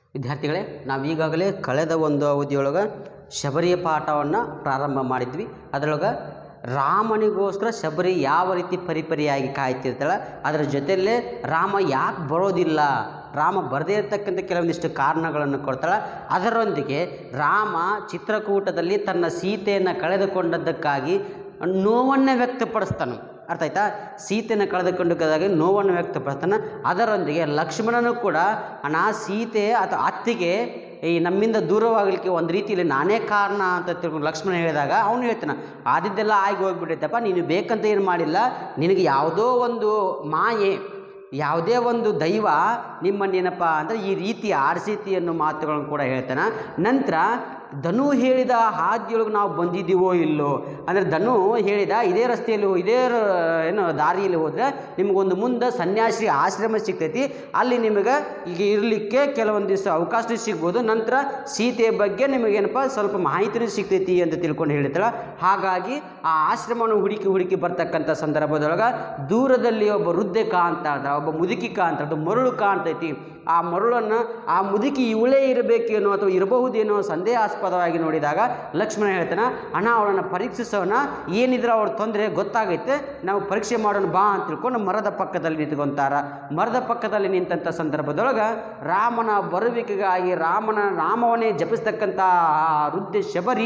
ವಿದ್ಯಾರ್ಥಿಗಳೇ ನಾವು ಈಗಾಗಲೇ ಕಳೆದ ಒಂದು ಅವಧಿಯೊಳಗೆ ಶಬರಿಯ ಪಾಠವನ್ನು ಪ್ರಾರಂಭ ಮಾಡಿದ್ವಿ ಅದರೊಳಗೆ ರಾಮನಿಗೋಸ್ಕರ ಶಬರಿ ಯಾವ ರೀತಿ ಪರಿಪರಿಯಾಗಿ ಕಾಯ್ತಿರ್ತಾಳೆ ಅದರ ಜೊತೆಯಲ್ಲೇ ರಾಮ ಯಾಕೆ ಬರೋದಿಲ್ಲ ರಾಮ ಬರದೇ ಇರತಕ್ಕಂಥ ಕೆಲವೊಂದಿಷ್ಟು ಕಾರಣಗಳನ್ನು ಕೊಡ್ತಾಳೆ ಅದರೊಂದಿಗೆ ರಾಮ ಚಿತ್ರಕೂಟದಲ್ಲಿ ತನ್ನ ಸೀತೆಯನ್ನು ಕಳೆದುಕೊಂಡದ್ದಕ್ಕಾಗಿ ನೋವನ್ನು ವ್ಯಕ್ತಪಡಿಸ್ತಾನೆ ಅರ್ಥ ಆಯ್ತಾ ಸೀತೆಯನ್ನು ಕಳೆದುಕೊಂಡಾಗ ನೋವನ್ನು ವ್ಯಕ್ತಪಡಿಸ್ತಾನೆ ಅದರೊಂದಿಗೆ ಲಕ್ಷ್ಮಣನು ಕೂಡ ಅಣ್ಣ ಸೀತೆ ಅಥವಾ ಅತ್ತಿಗೆ ಈ ನಮ್ಮಿಂದ ದೂರವಾಗಲಿಕ್ಕೆ ಒಂದು ರೀತಿಯಲ್ಲಿ ನಾನೇ ಕಾರಣ ಅಂತ ತಿಳ್ಕೊಂಡು ಲಕ್ಷ್ಮಣ ಹೇಳಿದಾಗ ಅವನು ಹೇಳ್ತಾನೆ ಆದಿದ್ದೆಲ್ಲ ಆಗಿ ಹೋಗ್ಬಿಟ್ಟೈತಪ್ಪ ನೀನು ಬೇಕಂತ ಏನು ಮಾಡಿಲ್ಲ ನಿನಗೆ ಯಾವುದೋ ಒಂದು ಮಾಯೆ ಯಾವುದೇ ಒಂದು ದೈವ ನಿಮ್ಮನ್ನೇನಪ್ಪ ಅಂದರೆ ಈ ರೀತಿ ಆರಿಸೀತಿ ಅನ್ನೋ ಮಾತುಗಳನ್ನು ಕೂಡ ಹೇಳ್ತಾನೆ ನಂತರ ಧನು ಹೇಳಿದ ಹಾದಿಯೊಳಗೆ ನಾವು ಬಂದಿದ್ದೀವೋ ಇಲ್ಲೋ ಅಂದರೆ ಧನು ಹೇಳಿದ ಇದೇ ರಸ್ತೆಯಲ್ಲಿ ಹೋ- ಇದೇ ರ- ಏನು ದಾರಿಯಲ್ಲಿ ಹೋದರೆ ನಿಮಗೊಂದು ಮುಂದೆ ಸನ್ಯಾಸಿ ಆಶ್ರಮ ಸಿಗ್ತೈತಿ ಅಲ್ಲಿ ನಿಮಗೆ ಈಗ ಇರಲಿಕ್ಕೆ ಕೆಲವೊಂದು ದಿವಸ ಅವಕಾಶ ಸಿಗ್ಬೋದು ನಂತರ ಸೀತೆಯ ಬಗ್ಗೆ ನಿಮಗೇನಪ್ಪ ಸ್ವಲ್ಪ ಮಾಹಿತಿನೂ ಸಿಗ್ತೈತಿ ಅಂತ ತಿಳ್ಕೊಂಡು ಹೇಳ್ತಾಳೆ ಹಾಗಾಗಿ ಆ ಆಶ್ರಮವನ್ನು ಹುಡುಕಿ ಹುಡುಕಿ ಬರ್ತಕ್ಕಂಥ ಸಂದರ್ಭದೊಳಗೆ ದೂರದಲ್ಲಿ ಒಬ್ಬ ವೃದ್ಧೆ ಕಾಣ್ತಾ ಇದ್ದಾಳೆ ಒಬ್ಬ ಮುದುಕಿ ಕಾಣ್ತಾ ಇದ್ದಾಳೆ, ಮರುಳು ಕಾಣ್ತೈತಿ ಆ ಮರುಳನ್ನು ಆ ಮುದುಕಿ ಇವಳೇ ಇರಬೇಕೇನೋ ಅಥವಾ ಇರಬಹುದೇನೋ ಸಂದೇಹಾಸ್ಪದವಾಗಿ ನೋಡಿದಾಗ ಲಕ್ಷ್ಮಣ ಹೇಳ್ತಾನೆ ಅಣ್ಣ ಅವಳನ್ನು ಪರೀಕ್ಷಿಸೋಣ ಏನಿದ್ರೆ ಅವ್ರ ತೊಂದರೆ ಗೊತ್ತಾಗೈತೆ ನಾವು ಪರೀಕ್ಷೆ ಮಾಡೋಣ ಬಾ ಅಂತ ತಿಳ್ಕೊಂಡು ಮರದ ಪಕ್ಕದಲ್ಲಿ ನಿಂತ್ಕೊಂತಾರ ಮರದ ಪಕ್ಕದಲ್ಲಿ ನಿಂತಂಥ ಸಂದರ್ಭದೊಳಗೆ ರಾಮನ ಬರುವಿಕೆಗಾಗಿ ರಾಮನ ನಾಮವನ್ನೇ ಜಪಿಸ್ತಕ್ಕಂಥ ಆ ವೃದ್ಧೆ ಶಬರಿ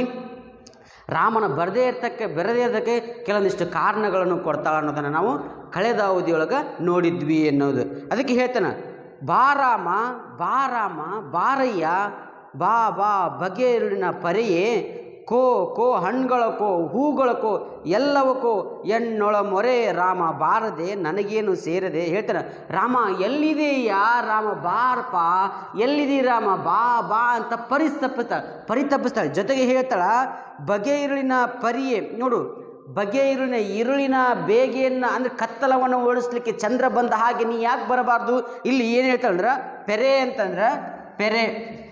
ರಾಮನ ಬರದೇ ಇರ್ತಕ್ಕ ಬೆರದೇ ಇರೋದಕ್ಕೆ ಕೆಲವೊಂದಿಷ್ಟು ಕಾರಣಗಳನ್ನು ಕೊಡ್ತಾಳೆ ಅನ್ನೋದನ್ನು ನಾವು ಕಳೆದ ಅವಧಿಯೊಳಗೆ ನೋಡಿದ್ವಿ ಅನ್ನೋದು ಅದಕ್ಕೆ ಹೇಳ್ತಾನೆ ಬಾ ರಾಮ ಬಾ ರಾಮ ಬಾರಯ್ಯ ಬಾ ಬಾ ಬಗೆರುಳಿನ ಪರೆಯೇ ಕೋ ಕೋ ಹಣ್ಗಳಕೋ ಹೂಗಳಕೋ ಎಲ್ಲವಕ್ಕೋ ಎಣ್ಣೊಳ ಮೊರೆ ರಾಮ ಬಾರದೆ ನನಗೇನು ಸೇರದೆ ಹೇಳ್ತಾನೆ ರಾಮ ಎಲ್ಲಿದೆಯಾ ರಾಮ ಬಾರಪ್ಪ ಎಲ್ಲಿದೆ ರಾಮ ಬಾ ಬಾ ಅಂತ ಪರಿತಪ್ಪಿಸ್ತಾಳೆ ಪರಿತಪ್ಪಿಸ್ತಾಳೆ ಜೊತೆಗೆ ಹೇಳ್ತಾಳ ಬಗೆ ಇರುಳಿನ ಪರಿಯೇ ನೋಡು ಬಗೆ ಇರುಳಿನ ಇರುಳಿನ ಬೇಗೆಯನ್ನು ಅಂದರೆ ಕತ್ತಲವನ್ನು ಓಡಿಸ್ಲಿಕ್ಕೆ ಚಂದ್ರ ಬಂದ ಹಾಗೆ ನೀ ಯಾಕೆ ಬರಬಾರ್ದು ಇಲ್ಲಿ ಏನು ಹೇಳ್ತಾಳಂದ್ರೆ ಪೆರೆ ಅಂತಂದ್ರೆ ಪೆರೆ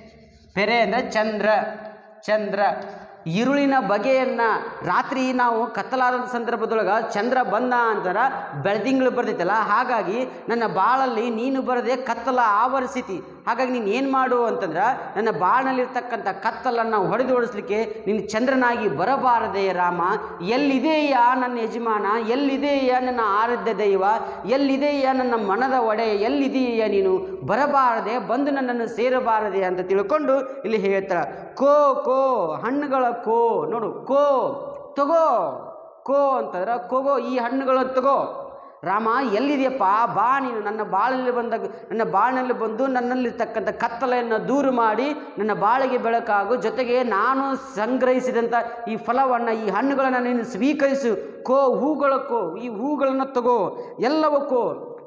ಪೆರೆ ಅಂದರೆ ಚಂದ್ರ ಚಂದ್ರ ഇരുಳಿನ ಬಗೆಯನ್ನು ರಾತ್ರಿ ನಾವು ಕತ್ತಲಾದಂಥ ಸಂದರ್ಭದೊಳಗೆ ಚಂದ್ರ ಬಂದ ಅಂತಾರೆ ಬೆಳದಿಂಗಳು ಬರ್ತೈತಲ್ಲ ಹಾಗಾಗಿ ನನ್ನ ಬಾಳಲ್ಲಿ ನೀನು ಬರದೆ ಕತ್ತಲ ಆವರಿಸಿತಿ ಹಾಗಾಗಿ ನೀನು ಏನು ಮಾಡು ಅಂತಂದ್ರೆ ನನ್ನ ಬಾಳಲ್ಲಿರ್ತಕ್ಕಂಥ ಕತ್ತಲನ್ನು ಹೊಡೆದು ಓಡಿಸ್ಲಿಕ್ಕೆ ನೀನು ಚಂದ್ರನಾಗಿ ಬರಬಾರದೆ ರಾಮ ಎಲ್ಲಿದೆಯಾ ನನ್ನ ಯಜಮಾನ ಎಲ್ಲಿದೆಯಾ ನನ್ನ ಆರಾಧ್ಯ ದೈವ ಎಲ್ಲಿದೆಯಾ ನನ್ನ ಮನದ ಒಡೆ ಎಲ್ಲಿದೆಯಾ ನೀನು ಬರಬಾರದೆ ಬಂದು ನನ್ನನ್ನು ಸೇರಬಾರದೆ ಅಂತ ತಿಳ್ಕೊಂಡು ಇಲ್ಲಿ ಹೇಳ್ತಾಳೆ ಕೋ ಕೋ ಹಣ್ಣುಗಳ ಕೋ ನೋಡು ಕೋ ತಗೋ ಕೋ ಅಂತಂದ್ರೆ ಕೋಗೋ ಈ ಹಣ್ಣುಗಳನ್ನು ತಗೋ ರಾಮ ಎಲ್ಲಿದೆಯಪ್ಪ ಬಾ ನೀನು ನನ್ನ ಬಾಳಲ್ಲಿ ಬಂದಾಗ ನನ್ನ ಬಾಳಿನಲ್ಲಿ ಬಂದು ನನ್ನಲ್ಲಿರ್ತಕ್ಕಂಥ ಕತ್ತಲೆಯನ್ನು ದೂರ ಮಾಡಿ ನನ್ನ ಬಾಳಿಗೆ ಬೆಳಕಾಗು ಜೊತೆಗೆ ನಾನು ಸಂಗ್ರಹಿಸಿದಂಥ ಈ ಫಲವನ್ನು ಈ ಹಣ್ಣುಗಳನ್ನು ನೀನು ಸ್ವೀಕರಿಸು ಕೋ ಹೂಗಳಕ್ಕೋ ಈ ಹೂಗಳನ್ನು ತಗೋ ಎಲ್ಲವಕ್ಕೋ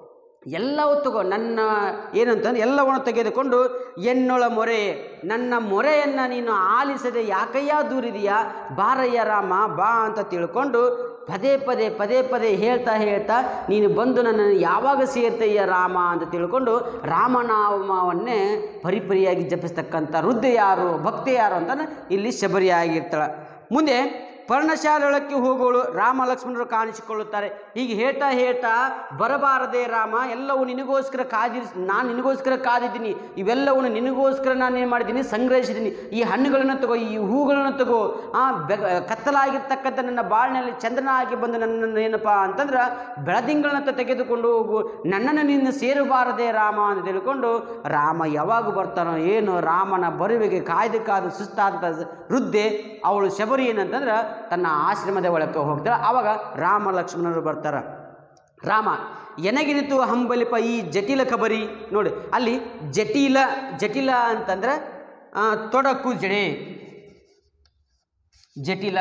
ಎಲ್ಲವೂ ತಗೋ ನನ್ನ ಏನಂತಂದ್ರೆ ಎಲ್ಲವನ್ನು ತೆಗೆದುಕೊಂಡು ಎನ್ನೊಳ ಮೊರೆ ನನ್ನ ಮೊರೆಯನ್ನು ನೀನು ಆಲಿಸದೆ ಯಾಕಯ್ಯ ದೂರಿದೆಯಾ ಬಾರಯ್ಯ ರಾಮ ಬಾ ಅಂತ ತಿಳ್ಕೊಂಡು ಪದೇ ಪದೇ ಪದೇ ಪದೇ ಹೇಳ್ತಾ ಹೇಳ್ತಾ ನೀನು ಬಂದು ನನ್ನನ್ನು ಯಾವಾಗ ಸೇರ್ತಯ್ಯ ರಾಮ ಅಂತ ತಿಳ್ಕೊಂಡು ರಾಮನಾಮವನ್ನೇ ಪರಿಪರಿಯಾಗಿ ಜಪಿಸ್ತಕ್ಕಂಥ ವೃದ್ಧೆ ಯಾರು ಭಕ್ತಿ ಯಾರು ಅಂತ ಇಲ್ಲಿ ಶಬರಿಯಾಗಿರ್ತಾಳೆ ಮುಂದೆ ಪರ್ಣಶಾಲೆಯೊಳಕ್ಕೆ ಹೋಗೋಳು ರಾಮ ಲಕ್ಷ್ಮಣರು ಕಾಣಿಸಿಕೊಳ್ಳುತ್ತಾರೆ ಹೀಗೆ ಹೇಳ್ತಾ ಹೇಳ್ತಾ ಬರಬಾರದೆ ರಾಮ ಎಲ್ಲವೂ ನಿನಗೋಸ್ಕರ ಕಾದಿರಿಸ್ ನಾನು ನಿನಗೋಸ್ಕರ ಕಾದಿದ್ದೀನಿ ಇವೆಲ್ಲವನ್ನು ನಿನಗೋಸ್ಕರ ನಾನು ಏನು ಮಾಡಿದ್ದೀನಿ ಸಂಗ್ರಹಿಸಿದ್ದೀನಿ ಈ ಹಣ್ಣುಗಳನ್ನು ತಗೋ ಈ ಹೂಗಳನ್ನು ತಗೋ ಆ ಬೆಗ ಕತ್ತಲಾಗಿರ್ತಕ್ಕಂಥ ನನ್ನ ಬಾಳಿನಲ್ಲಿ ಚಂದ್ರನಾಗಿ ಬಂದು ನನ್ನನ್ನು ಏನಪ್ಪ ಅಂತಂದ್ರೆ ಬೆಳದಿಂಗಳನ್ನ ತೆಗೆದುಕೊಂಡು ಹೋಗು ನನ್ನನ್ನು ನಿನ್ನ ಸೇರಬಾರದೆ ರಾಮ ಅಂತ ತಿಳ್ಕೊಂಡು ರಾಮ ಯಾವಾಗ ಬರ್ತಾನೋ ಏನು ರಾಮನ ಬರುವಿಗೆ ಕಾಯ್ದು ಕಾದು ಸುಸ್ತಾದ ವೃದ್ಧೆ ಅವಳು ಶಬರಿ ಏನಂತಂದ್ರೆ ತನ್ನ ಆಶ್ರಮದ ಒಳಕ್ಕೆ ಹೋಗ್ತಾಳೆ ಆವಾಗ ರಾಮ ಲಕ್ಷ್ಮಣರು ಬರ್ತಾರೆ ರಾಮ ಎನಗಿನಿತು ಹಂಬಲಿಪ ಈ ಜಟಿಲ ಕಬರಿ ನೋಡಿ ಅಲ್ಲಿ ಜಟಿಲ ಜಟಿಲ ಅಂತಂದ್ರೆ ಆ, ತೊಡಕು ಜಡೆ ಜಟಿಲ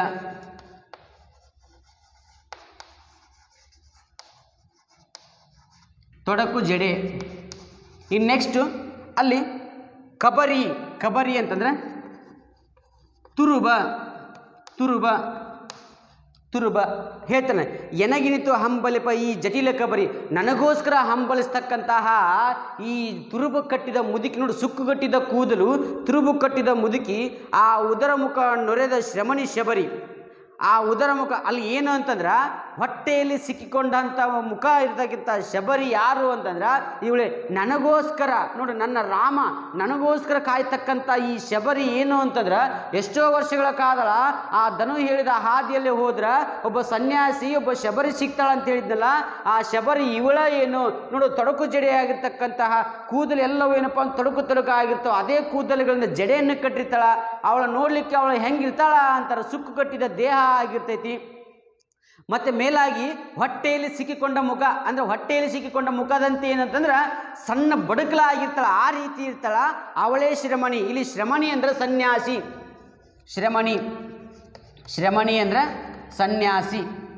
ತೊಡಕು ಜಡೆ ಇನ್ನು ನೆಕ್ಸ್ಟು ಅಲ್ಲಿ ಕಬರಿ ಕಬರಿ ಅಂತಂದ್ರೆ ತುರುಬ ತುರುಬ ತುರುಬ ಹೇಳ್ತಾನೆ ಎನಗಿನಿತು ಹಂಬಲಿಪ ಈ ಜಟಿಲ ಕಬರಿ ನನಗೋಸ್ಕರ ಹಂಬಲಿಸ್ತಕ್ಕಂತಹ ಈ ತುರುಬು ಕಟ್ಟಿದ ಮುದುಕಿ ನೋಡು ಸುಕ್ಕು ಕಟ್ಟಿದ ಕೂದಲು ತುರುಬು ಕಟ್ಟಿದ ಮುದುಕಿ ಆ ಉದರ ಮುಖ ನೊರೆದ ಶ್ರಮಣಿ ಶಬರಿ ಆ ಉದರ ಮುಖ ಅಲ್ಲಿ ಏನು ಅಂತಂದ್ರೆ ಹೊಟ್ಟೆಯಲ್ಲಿ ಸಿಕ್ಕಿಕೊಂಡಂಥ ಮುಖ ಇರ್ತಕ್ಕಂಥ ಶಬರಿ ಯಾರು ಅಂತಂದ್ರೆ ಇವಳೆ ನನಗೋಸ್ಕರ ನೋಡು ನನ್ನ ರಾಮ ನನಗೋಸ್ಕರ ಕಾಯ್ತಕ್ಕಂಥ ಈ ಶಬರಿ ಏನು ಅಂತಂದ್ರೆ ಎಷ್ಟೋ ವರ್ಷಗಳ ಕಾಲ ಆ ಧನು ಹೇಳಿದ ಹಾದಿಯಲ್ಲಿ ಹೋದ್ರ ಒಬ್ಬ ಸನ್ಯಾಸಿ ಒಬ್ಬ ಶಬರಿ ಸಿಗ್ತಾಳ ಅಂತ ಹೇಳಿದ್ನಲ್ಲ ಆ ಶಬರಿ ಇವಳ ಏನು ನೋಡು ತೊಡಕು ಜಡೆಯಾಗಿರ್ತಕ್ಕಂತಹ ಕೂದಲು ಎಲ್ಲವೂ ಏನಪ್ಪ ಅಂತ ತೊಡಕು ತೊಡಕು ಆಗಿರ್ತಾವ ಅದೇ ಕೂದಲುಗಳಿಂದ ಜಡೆಯನ್ನು ಕಟ್ಟಿರ್ತಾಳ ಅವಳ ನೋಡ್ಲಿಕ್ಕೆ ಅವಳು ಹೆಂಗಿರ್ತಾಳ ಅಂತಾರೆ ಸುಕ್ಕು ಕಟ್ಟಿದ ದೇಹ ಆಗಿರ್ತೈತಿ ಮತ್ತೆ ಮೇಲಾಗಿ ಹೊಟ್ಟೆಯಲ್ಲಿ ಸಿಕ್ಕಿಕೊಂಡ ಮುಖ ಅಂದ್ರೆ ಹೊಟ್ಟೆಯಲ್ಲಿ ಸಿಕ್ಕಿಕೊಂಡ ಮುಖದಂತೆ ಏನಂತಂದ್ರೆ ಸಣ್ಣ ಬಡುಕಲಾಗಿರ್ತಾಳ ಆ ರೀತಿ ಇರ್ತಾಳ ಅವಳೇ ಶ್ರಮಣಿ ಇಲ್ಲಿ ಶ್ರಮಣಿ ಅಂದ್ರೆ ಸನ್ಯಾಸಿ ಶ್ರಮಣಿ ಶ್ರಮಣಿ ಅಂದ್ರೆ ಸನ್ಯಾಸಿ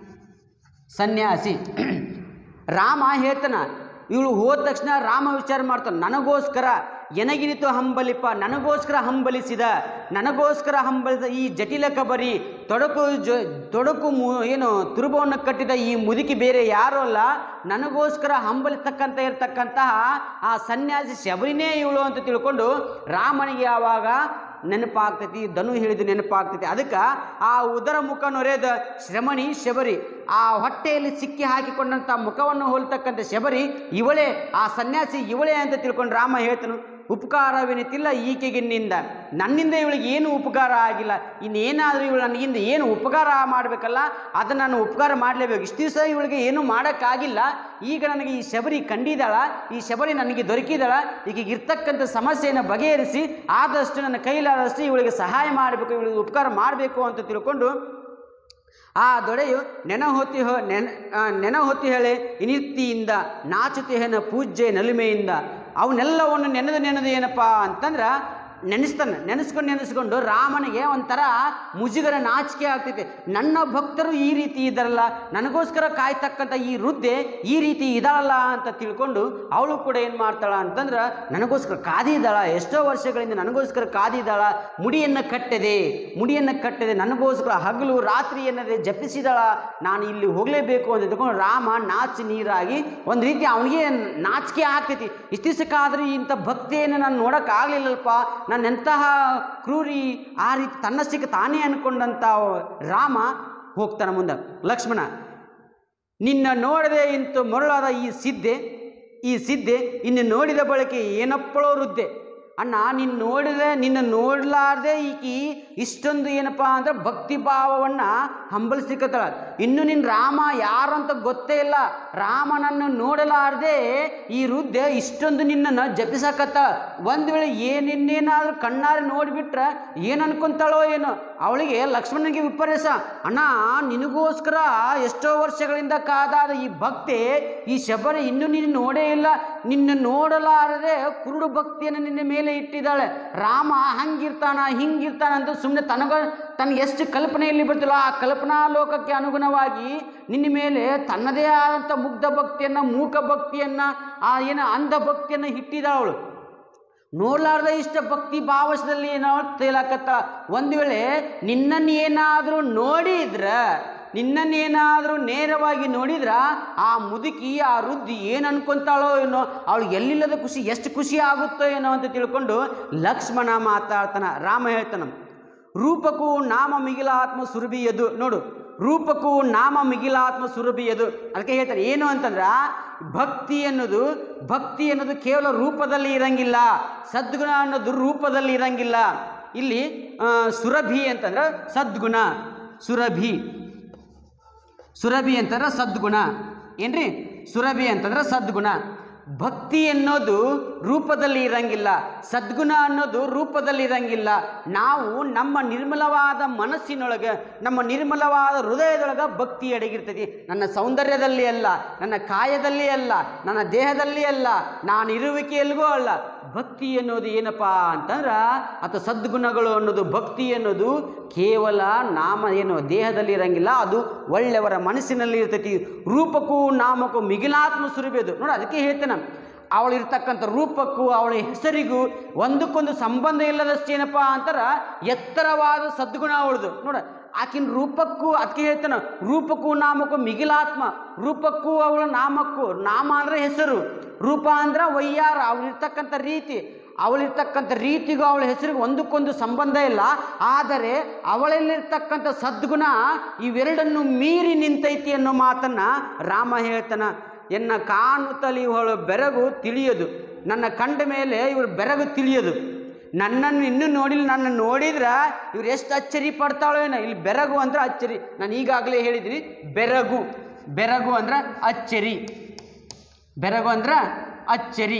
ಸನ್ಯಾಸಿ ರಾಮ ಹೇಳ್ತಾನ ಇವಳು ಹೋದ ತಕ್ಷಣ ರಾಮ ವಿಚಾರ ಮಾಡ್ತಾನೆ ನನಗೋಸ್ಕರ ಎನಗಿನಿತು ಹಂಬಲಿಪ ನನಗೋಸ್ಕರ ಹಂಬಲಿಸಿದ ನನಗೋಸ್ಕರ ಹಂಬಲಿಸಿದ ಈ ಜಟಿಲ ಕಬರಿ ತೊಡಕು ಜೊ ತೊಡಕು ಮು ಏನು ತುರುಬವನ್ನು ಕಟ್ಟಿದ ಈ ಮುದುಕಿ ಬೇರೆ ಯಾರೂ ಅಲ್ಲ ನನಗೋಸ್ಕರ ಹಂಬಲಿಸ್ತಕ್ಕಂಥ ಇರ್ತಕ್ಕಂತಹ ಆ ಸನ್ಯಾಸಿ ಶಬರಿನೇ ಇವಳು ಅಂತ ತಿಳ್ಕೊಂಡು ರಾಮನಿಗೆ ಆವಾಗ ನೆನಪಾಗ್ತೈತಿ ಧನು ಹೇಳಿದ ನೆನಪಾಗ್ತೈತಿ ಅದಕ್ಕೆ ಆ ಉದರ ಮುಖ ನೊರೆದ ಶ್ರಮಣಿ ಶಬರಿ ಆ ಹೊಟ್ಟೆಯಲ್ಲಿ ಸಿಕ್ಕಿ ಹಾಕಿಕೊಂಡಂಥ ಮುಖವನ್ನು ಹೋಲ್ತಕ್ಕಂಥ ಶಬರಿ ಇವಳೇ ಆ ಸನ್ಯಾಸಿ ಇವಳೇ ಅಂತ ತಿಳ್ಕೊಂಡು ರಾಮ ಹೇಳ್ತಾನು ಉಪಕಾರವೇನಿತಿಲ್ಲ ಈಕೆಗಿನ್ನಿಂದ ನನ್ನಿಂದ ಇವಳಿಗೆ ಏನು ಉಪಕಾರ ಆಗಿಲ್ಲ ಇನ್ನೇನಾದರೂ ಇವಳು ನನಗಿಂದ ಏನು ಉಪಕಾರ ಮಾಡಬೇಕಲ್ಲ ಅದನ್ನು ನಾನು ಉಪಕಾರ ಮಾಡಲೇಬೇಕು ಇಷ್ಟು ದಿವಸ ಇವಳಿಗೆ ಏನು ಮಾಡೋಕ್ಕಾಗಿಲ್ಲ ಈಗ ನನಗೆ ಈ ಶಬರಿ ಕಂಡಿದ್ದಾಳ ಈ ಶಬರಿ ನನಗೆ ದೊರಕಿದಾಳ ಈಗ ಇರ್ತಕ್ಕಂಥ ಸಮಸ್ಯೆಯನ್ನು ಬಗೆಹರಿಸಿ ಆದಷ್ಟು ನನ್ನ ಕೈಲಾದಷ್ಟು ಇವಳಿಗೆ ಸಹಾಯ ಮಾಡಬೇಕು ಇವಳಿಗೆ ಉಪಕಾರ ಮಾಡಬೇಕು ಅಂತ ತಿಳ್ಕೊಂಡು ಆ ದೊಡೆಯು ನೆನ ಹೊತ್ತಿ ಹೊ ನೆನ ಆ, ನೆನ ಹೊತ್ತಿ ಹೇಳೆ ಇನಿತಿಯಿಂದ ನಾಚುತಿಹನ ಪೂಜ್ಯ ನಲಿಮೆಯಿಂದ ಅವನ್ನೆಲ್ಲವನ್ನು ನೆನೆದು ನೆನೆದು ಏನಪ್ಪ ಅಂತಂದ್ರೆ ನೆನೆಸ್ತಾನೆ ನೆನೆಸ್ಕೊಂಡು ನೆನೆಸ್ಕೊಂಡು ರಾಮನಿಗೆ ಒಂಥರ ಮುಜುಗರ ನಾಚಿಕೆ ಆಗ್ತೈತೆ ನನ್ನ ಭಕ್ತರು ಈ ರೀತಿ ಇದ್ದಾರಲ್ಲ ನನಗೋಸ್ಕರ ಕಾಯ್ತಕ್ಕಂಥ ಈ ವೃದ್ಧೆ ಈ ರೀತಿ ಇದಾಳಲ್ಲ ಅಂತ ತಿಳ್ಕೊಂಡು ಅವಳು ಕೂಡ ಏನು ಮಾಡ್ತಾಳ ಅಂತಂದ್ರೆ ನನಗೋಸ್ಕರ ಕಾದಿದ್ದಾಳ ಎಷ್ಟೋ ವರ್ಷಗಳಿಂದ ನನಗೋಸ್ಕರ ಕಾದಿದ್ದಾಳ ಮುಡಿಯನ್ನು ಕಟ್ಟದೆ ಮುಡಿಯನ್ನು ಕಟ್ಟದೆ ನನಗೋಸ್ಕರ ಹಗಲು ರಾತ್ರಿ ಎನ್ನದೆ ಜಪಿಸಿದಳ ನಾನು ಇಲ್ಲಿ ಹೋಗಲೇಬೇಕು ಅಂತ ತಿಳ್ಕೊಂಡು ರಾಮ ನಾಚಿ ನೀರಾಗಿ ಒಂದು ರೀತಿ ಅವನಿಗೆ ನಾಚಿಕೆ ಆಗ್ತೈತಿ ಇಷ್ಟು ದಿವಸಕ್ಕಾದ್ರೂ ಇಂಥ ಭಕ್ತಿಯನ್ನು ನಾನು ನೋಡೋಕ್ಕಾಗಲಿಲ್ಲಲ್ಪ ನಾನು ಎಂತಹ ಕ್ರೂರಿ ಆ ರೀತಿ ತನ್ನಷ್ಟಕ್ಕೆ ತಾನೇ ಅನ್ಕೊಂಡಂಥ ರಾಮ ಹೋಗ್ತಾನೆ ಮುಂದೆ ಲಕ್ಷ್ಮಣ ನಿನ್ನ ನೋಡದೆ ಇಂತು ಮರಳಾದ ಈ ಸಿದ್ಧೆ ಈ ಸಿದ್ಧೆ ಇನ್ನು ನೋಡಿದ ಬಳಕೆ ಏನಪ್ಪಳೋ ವೃದ್ಧೆ ಅಣ್ಣ ನಿನ್ನ ನೋಡಿದೆ ನಿನ್ನ ನೋಡಲಾರ್ದೆ ಈಕಿ ಇಷ್ಟೊಂದು ಏನಪ್ಪ ಅಂದ್ರೆ ಭಕ್ತಿ ಭಾವವನ್ನು ಹಂಬಲಿಸ್ಲಿಕ್ಕತ್ತಾಳ ಇನ್ನು ನಿನ್ನ ರಾಮ ಯಾರು ಅಂತ ಗೊತ್ತೇ ಇಲ್ಲ ರಾಮನನ್ನು ನೋಡಲಾರ್ದೆ ಈ ವೃದ್ಧೆ ಇಷ್ಟೊಂದು ನಿನ್ನನ್ನು ಜಪಿಸಕತ್ತಾಳ ಒಂದು ವೇಳೆ ಏನಿನ್ನೇನಾದ್ರೂ ಕಣ್ಣಾರೆ ನೋಡಿಬಿಟ್ರೆ ಏನು ಅನ್ಕೊಂತಾಳೋ ಏನೋ ಅವಳಿಗೆ ಲಕ್ಷ್ಮಣನಿಗೆ ವಿಪರ್ಯಾಸ ಅಣ್ಣ ನಿನಗೋಸ್ಕರ ಎಷ್ಟೋ ವರ್ಷಗಳಿಂದ ಕಾದಾದ ಈ ಭಕ್ತಿ ಈ ಶಬರಿ ಇನ್ನೂ ನೀನು ನೋಡೇ ಇಲ್ಲ ನಿನ್ನ ನೋಡಲಾರದೆ ಕುರುಡು ಭಕ್ತಿಯನ್ನು ನಿನ್ನ ಮೇಲೆ ಇಟ್ಟಿದ್ದಾಳೆ ರಾಮ ಹಂಗಿರ್ತಾನ ಹಿಂಗಿರ್ತಾನ ಅಂತ ಸುಮ್ಮನೆ ತನಗ ತನಗೆ ಎಷ್ಟು ಕಲ್ಪನೆಯಲ್ಲಿ ಬರ್ತಿಲ್ಲ ಆ ಕಲ್ಪನಾ ಲೋಕಕ್ಕೆ ಅನುಗುಣವಾಗಿ ನಿನ್ನ ಮೇಲೆ ತನ್ನದೇ ಆದಂಥ ಮುಗ್ಧ ಭಕ್ತಿಯನ್ನು ಮೂಕ ಭಕ್ತಿಯನ್ನು ಆ ಏನು ಅಂಧ ಭಕ್ತಿಯನ್ನು ಇಟ್ಟಿದ್ದಾಳು ನೋಡ್ಲಾರ್ದ ಇಷ್ಟ ಭಕ್ತಿ ಭಾವಸದಲ್ಲಿ ಏನೋ ತೇಲಾಕತ್ತ ಒಂದು ವೇಳೆ ನಿನ್ನನ್ನು ಏನಾದರೂ ನೋಡಿದ್ರ ನಿನ್ನನ್ನೇನಾದರೂ ನೇರವಾಗಿ ನೋಡಿದ್ರ ಆ ಮುದುಕಿ ಆ ವೃದ್ಧಿ ಏನು ಅನ್ಕೊಂತಾಳೋ ಏನೋ ಅವಳಿಗೆ ಎಲ್ಲಿಲ್ಲದ ಖುಷಿ ಎಷ್ಟು ಖುಷಿ ಆಗುತ್ತೋ ಏನೋ ಅಂತ ತಿಳ್ಕೊಂಡು ಲಕ್ಷ್ಮಣ ಮಾತಾಡ್ತಾನ ರಾಮ ಹೇಳ್ತಾನ ರೂಪಕ್ಕೂ ನಾಮ ಮಿಗಿಲಾತ್ಮ ಸುರಭಿಯದು ನೋಡು ರೂಪಕ್ಕೂ ನಾಮ ಮಿಗಿಲಾತ್ಮ ಸುರಭಿಯದು ಅದಕ್ಕೆ ಹೇಳ್ತಾರೆ ಏನು ಅಂತಂದ್ರೆ ಭಕ್ತಿ ಅನ್ನೋದು ಭಕ್ತಿ ಅನ್ನೋದು ಕೇವಲ ರೂಪದಲ್ಲಿ ಇರಂಗಿಲ್ಲ ಸದ್ಗುಣ ಅನ್ನೋದು ರೂಪದಲ್ಲಿ ಇರಂಗಿಲ್ಲ ಇಲ್ಲಿ ಆ, ಸುರಭಿ ಅಂತಂದ್ರೆ ಸದ್ಗುಣ ಸುರಭಿ ಸುರಭಿ ಅಂತಂದ್ರೆ ಸದ್ಗುಣ ಏನ್ರಿ ಸುರಭಿ ಅಂತಂದ್ರೆ ಸದ್ಗುಣ ಭಕ್ತಿ ಅನ್ನೋದು ರೂಪದಲ್ಲಿ ಇರಂಗಿಲ್ಲ ಸದ್ಗುಣ ಅನ್ನೋದು ರೂಪದಲ್ಲಿ ಇರಂಗಿಲ್ಲ ನಾವು ನಮ್ಮ ನಿರ್ಮಲವಾದ ಮನಸ್ಸಿನೊಳಗೆ ನಮ್ಮ ನಿರ್ಮಲವಾದ ಹೃದಯದೊಳಗೆ ಭಕ್ತಿ ಅಡಗಿರ್ತೈತಿ ನನ್ನ ಸೌಂದರ್ಯದಲ್ಲಿ ಅಲ್ಲ ನನ್ನ ಕಾಯದಲ್ಲಿ ಅಲ್ಲ ನನ್ನ ದೇಹದಲ್ಲಿ ಅಲ್ಲ ನಾನು ಇರುವಿಕೆಯಲ್ಲಿಗೂ ಅಲ್ಲ ಭಕ್ತಿ ಅನ್ನೋದು ಏನಪ್ಪ ಅಂತಂದ್ರೆ ಅಥವಾ ಸದ್ಗುಣಗಳು ಅನ್ನೋದು ಭಕ್ತಿ ಅನ್ನೋದು ಕೇವಲ ನಾಮ ಏನು ದೇಹದಲ್ಲಿ ಇರಂಗಿಲ್ಲ ಅದು ಒಳ್ಳೆಯವರ ಮನಸ್ಸಿನಲ್ಲಿ ಇರ್ತೈತಿ ರೂಪಕ್ಕೂ ನಾಮಕ್ಕೂ ಮಿಗಿಲಾತ್ಮ ಸುರಿಬೇದು ನೋಡಿ ಅದಕ್ಕೆ ಹೇಳ್ತೇನೆ ಅವಳು ಇರ್ತಕ್ಕಂಥ ರೂಪಕ್ಕೂ ಅವಳ ಹೆಸರಿಗೂ ಒಂದಕ್ಕೊಂದು ಸಂಬಂಧ ಇಲ್ಲದಷ್ಟೇನಪ್ಪ ಅಂತಾರ ಎತ್ತರವಾದ ಸದ್ಗುಣ ಅವಳದು ನೋಡ ಆಕಿನ ರೂಪಕ್ಕೂ ಅದಕ್ಕೆ ಹೇಳ್ತಾನೆ ರೂಪಕ್ಕೂ ನಾಮಕ್ಕೂ ಮಿಗಿಲಾತ್ಮ ರೂಪಕ್ಕೂ ಅವಳ ನಾಮಕ್ಕೂ ನಾಮ ಅಂದರೆ ಹೆಸರು ರೂಪ ಅಂದ್ರೆ ವಯ್ಯಾರ ಅವಳಿರ್ತಕ್ಕಂಥ ರೀತಿ ಅವಳಿರ್ತಕ್ಕಂಥ ರೀತಿಗೂ ಅವಳ ಹೆಸರಿಗೆ ಒಂದಕ್ಕೊಂದು ಸಂಬಂಧ ಇಲ್ಲ ಆದರೆ ಅವಳಲ್ಲಿರ್ತಕ್ಕಂಥ ಸದ್ಗುಣ ಇವೆರಡನ್ನು ಮೀರಿ ನಿಂತೈತಿ ಅನ್ನೋ ಮಾತನ್ನ ರಾಮ ಹೇಳ್ತಾನ ಎನ್ನ ಕಾಣುತ್ತಲಿ ಇವಳು ಬೆರಗು ತಿಳಿಯದು ನನ್ನ ಕಂಡ ಮೇಲೆ ಇವರು ಬೆರಗು ತಿಳಿಯದು ನನ್ನನ್ನು ಇನ್ನೂ ನೋಡಿಲ್ಲ ನನ್ನ ನೋಡಿದ್ರೆ ಇವ್ರು ಎಷ್ಟು ಅಚ್ಚರಿ ಪಡ್ತಾಳೋ ಏನೋ ಇಲ್ಲಿ ಬೆರಗು ಅಂದ್ರೆ ಅಚ್ಚರಿ ನಾನು ಈಗಾಗಲೇ ಹೇಳಿದ್ದೀನಿ ಬೆರಗು ಬೆರಗು ಅಂದ್ರೆ ಅಚ್ಚರಿ ಬೆರಗು ಅಂದ್ರೆ ಅಚ್ಚರಿ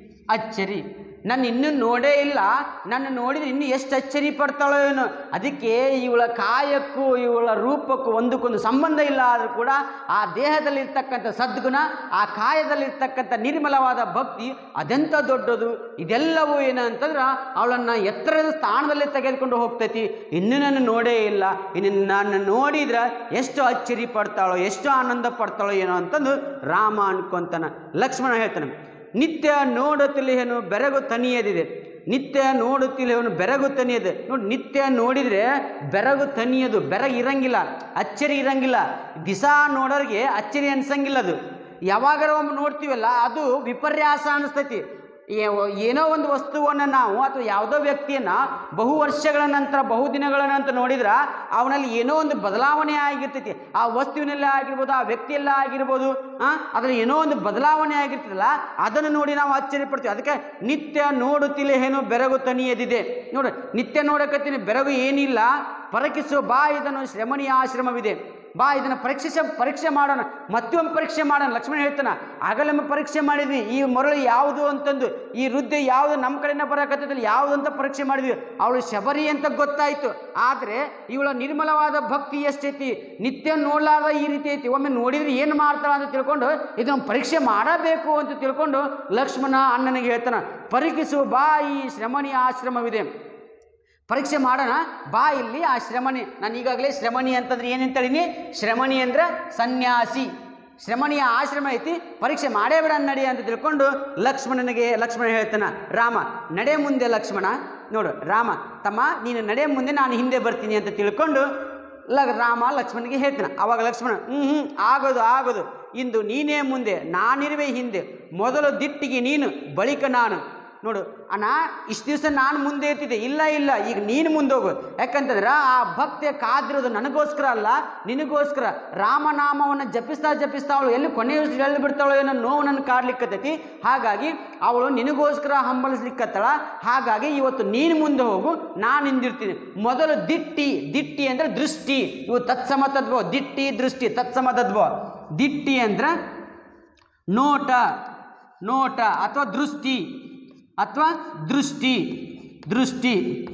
ಅಚ್ಚರಿ ನನ್ನ ಇನ್ನೂ ನೋಡೇ ಇಲ್ಲ ನನ್ನ ನೋಡಿದ್ರೆ ಇನ್ನೂ ಎಷ್ಟು ಅಚ್ಚರಿ ಪಡ್ತಾಳೋ ಏನೋ ಅದಕ್ಕೆ ಇವಳ ಕಾಯಕ್ಕೂ ಇವಳ ರೂಪಕ್ಕೂ ಒಂದಕ್ಕೊಂದು ಸಂಬಂಧ ಇಲ್ಲ ಆದರೂ ಕೂಡ ಆ ದೇಹದಲ್ಲಿರ್ತಕ್ಕಂಥ ಸದ್ಗುಣ ಆ ಕಾಯದಲ್ಲಿರ್ತಕ್ಕಂಥ ನಿರ್ಮಲವಾದ ಭಕ್ತಿ ಅದೆಂಥ ದೊಡ್ಡದು ಇದೆಲ್ಲವೂ ಏನು ಅಂತಂದ್ರೆ ಅವಳನ್ನು ಎತ್ತರದ ಸ್ಥಾನದಲ್ಲಿ ತೆಗೆದುಕೊಂಡು ಹೋಗ್ತೈತಿ ಇನ್ನೂ ನಾನು ನೋಡೇ ಇಲ್ಲ ಇನ್ನು ನಾನು ನೋಡಿದ್ರೆ ಎಷ್ಟು ಅಚ್ಚರಿ ಪಡ್ತಾಳೋ ಎಷ್ಟು ಆನಂದ ಪಡ್ತಾಳೋ ಏನೋ ಅಂತಂದು ರಾಮ ಅನ್ಕೊಂತಾನ ಲಕ್ಷ್ಮಣ ಹೇಳ್ತಾನೆ ನಿತ್ಯ ನೋಡುತ್ತಿಲಿಹನು ಬೆರಗು ತನಿಯದಿದೆ ನಿತ್ಯ ನೋಡುತ್ತಿಲಿಹನು ಬೆರಗು ತನಿಯದೆ ನೋಡಿ ನಿತ್ಯ ನೋಡಿದರೆ ಬೆರಗು ತನಿಯದು ಬೆರಗು ಇರಂಗಿಲ್ಲ ಅಚ್ಚರಿ ಇರಂಗಿಲ್ಲ ದಿಸಾ ನೋಡೋರಿಗೆ ಅಚ್ಚರಿ ಅನ್ಸಂಗಿಲ್ಲ ಅದು ಯಾವಾಗಾರ ಒಮ್ಮೆ ನೋಡ್ತೀವಲ್ಲ ಅದು ವಿಪರ್ಯಾಸ ಅನಿಸ್ತೈತಿ ಏ- ಏನೋ ಒಂದು ವಸ್ತುವನ್ನು ನಾವು ಅಥವಾ ಯಾವುದೋ ವ್ಯಕ್ತಿಯನ್ನು ಬಹು ವರ್ಷಗಳ ನಂತರ ಬಹು ದಿನಗಳ ನಂತರ ನೋಡಿದ್ರೆ ಅವನಲ್ಲಿ ಏನೋ ಒಂದು ಬದಲಾವಣೆ ಆಗಿರ್ತೈತಿ ಆ ವಸ್ತುವಿನಲ್ಲೇ ಆಗಿರ್ಬೋದು ಆ ವ್ಯಕ್ತಿಯಲ್ಲೇ ಆಗಿರ್ಬೋದು ಅದರಲ್ಲಿ ಏನೋ ಒಂದು ಬದಲಾವಣೆ ಆಗಿರ್ತದಲ್ಲ ಅದನ್ನು ನೋಡಿ ನಾವು ಆಶ್ಚರ್ಯ ಪಡ್ತೀವಿ ಅದಕ್ಕೆ ನಿತ್ಯ ನೋಡುತ್ತಿಲ್ಲ ಏನೋ ಬೆರಗು ತನಿಯದಿದೆ ನೋಡು ನಿತ್ಯ ನೋಡಕತ್ತೀನಿ ಬೆರಗು ಏನಿಲ್ಲ ಪರಕಿಸುವ ಬಾ ಇದನ್ನು ಶ್ರಮಣೀಯ ಆಶ್ರಮವಿದೆ ಬಾ ಇದನ್ನು ಪರೀಕ್ಷೆ ಪರೀಕ್ಷೆ ಮಾಡೋಣ ಮತ್ತೊಮ್ಮೆ ಪರೀಕ್ಷೆ ಮಾಡೋಣ ಲಕ್ಷ್ಮಣ ಹೇಳ್ತಾನ ಆಗಲೊಮ್ಮೆ ಪರೀಕ್ಷೆ ಮಾಡಿದ್ವಿ ಈ ಮರಳು ಯಾವುದು ಅಂತಂದು ಈ ವೃದ್ಧೆ ಯಾವುದು ನಮ್ಮ ಕಡೆಯಿಂದ ಬರಕತ್ತದಲ್ಲಿ ಯಾವುದು ಅಂತ ಪರೀಕ್ಷೆ ಮಾಡಿದ್ವಿ ಅವಳು ಶಬರಿ ಅಂತ ಗೊತ್ತಾಯಿತು ಆದರೆ ಇವಳ ನಿರ್ಮಲವಾದ ಭಕ್ತಿ ಎಷ್ಟೈತಿ ನಿತ್ಯ ನೋಡ್ಲಾರ್ದ ಈ ರೀತಿ ಐತಿ ಒಮ್ಮೆ ನೋಡಿದ್ರೆ ಏನು ಮಾಡ್ತಾಳ ಅಂತ ತಿಳ್ಕೊಂಡು ಇದನ್ನು ಪರೀಕ್ಷೆ ಮಾಡಬೇಕು ಅಂತ ತಿಳ್ಕೊಂಡು ಲಕ್ಷ್ಮಣ ಅಣ್ಣನಿಗೆ ಹೇಳ್ತಾನ ಪರೀಕ್ಷಿಸು ಬಾ ಈ ಶ್ರಮಣಿ ಆಶ್ರಮವಿದೆ ಪರೀಕ್ಷೆ ಮಾಡೋಣ ಬಾ ಇಲ್ಲಿ ಆ ಶ್ರಮಣಿ ನಾನು ಈಗಾಗಲೇ ಶ್ರಮಣಿ ಅಂತಂದ್ರೆ ಏನಂತ ಹೇಳಿನಿ ಶ್ರಮಣಿ ಅಂದ್ರೆ ಸನ್ಯಾಸಿ ಶ್ರಮಣಿಯ ಆಶ್ರಮ ಐತಿ ಪರೀಕ್ಷೆ ಮಾಡೇ ಬಿಡ ನಡಿ ಅಂತ ತಿಳ್ಕೊಂಡು ಲಕ್ಷ್ಮಣನಿಗೆ ಲಕ್ಷ್ಮಣ ಹೇಳ್ತಾನ ರಾಮ ನಡೆ ಮುಂದೆ ಲಕ್ಷ್ಮಣ ನೋಡು ರಾಮ ತಮ್ಮ ನೀನು ನಡೆ ಮುಂದೆ ನಾನು ಹಿಂದೆ ಬರ್ತೀನಿ ಅಂತ ತಿಳ್ಕೊಂಡು ಲ ರಾಮ ಲಕ್ಷ್ಮಣನಿಗೆ ಹೇಳ್ತಾನೆ ಅವಾಗ ಲಕ್ಷ್ಮಣ ಹ್ಞೂ ಹ್ಞೂ ಆಗೋದು ಆಗೋದು ಇಂದು ನೀನೇ ಮುಂದೆ ನಾನಿರುವೆ ಹಿಂದೆ ಮೊದಲು ದಿಟ್ಟಿಗೆ ನೀನು ಬಳಿಕ ನಾನು ನೋಡು ಅಣ್ಣ ಇಷ್ಟು ದಿವಸ ನಾನು ಮುಂದೆ ಇರ್ತಿದ್ದೆ ಇಲ್ಲ ಇಲ್ಲ ಈಗ ನೀನು ಮುಂದೆ ಹೋಗು ಯಾಕಂತಂದ್ರೆ ಆ ಭಕ್ತಿಯ ಕಾದಿರೋದು ನನಗೋಸ್ಕರ ಅಲ್ಲ ನಿನಗೋಸ್ಕರ ರಾಮನಾಮವನ್ನು ಜಪಿಸ್ತಾ ಜಪಿಸ್ತಾ ಅವಳು ಎಲ್ಲಿ ಕೊನೆಯ ಎಲ್ಲಿ ಬಿಡ್ತಾಳೋ ಏನೋ ನೋವು ನನ್ನ ಕಾಡ್ಲಿಕ್ಕತ್ತೈತಿ ಹಾಗಾಗಿ ಅವಳು ನಿನಗೋಸ್ಕರ ಹಂಬಲಿಸ್ಲಿಕ್ಕತ್ತಳ ಹಾಗಾಗಿ ಇವತ್ತು ನೀನು ಮುಂದೆ ಹೋಗು ನಾನು ಹಿಂದಿರ್ತೀನಿ ಮೊದಲು ದಿಟ್ಟಿ ದಿಟ್ಟಿ ಅಂದರೆ ದೃಷ್ಟಿ ಇವು ತತ್ಸಮ ತದ್ಭವ ದಿಟ್ಟಿ ದೃಷ್ಟಿ ತತ್ಸಮ ತದ್ಭವ ದಿಟ್ಟಿ ಅಂದ್ರೆ ನೋಟ ನೋಟ ಅಥವಾ ದೃಷ್ಟಿ ಅಥವಾ ದೃಷ್ಟಿ ದೃಷ್ಟಿ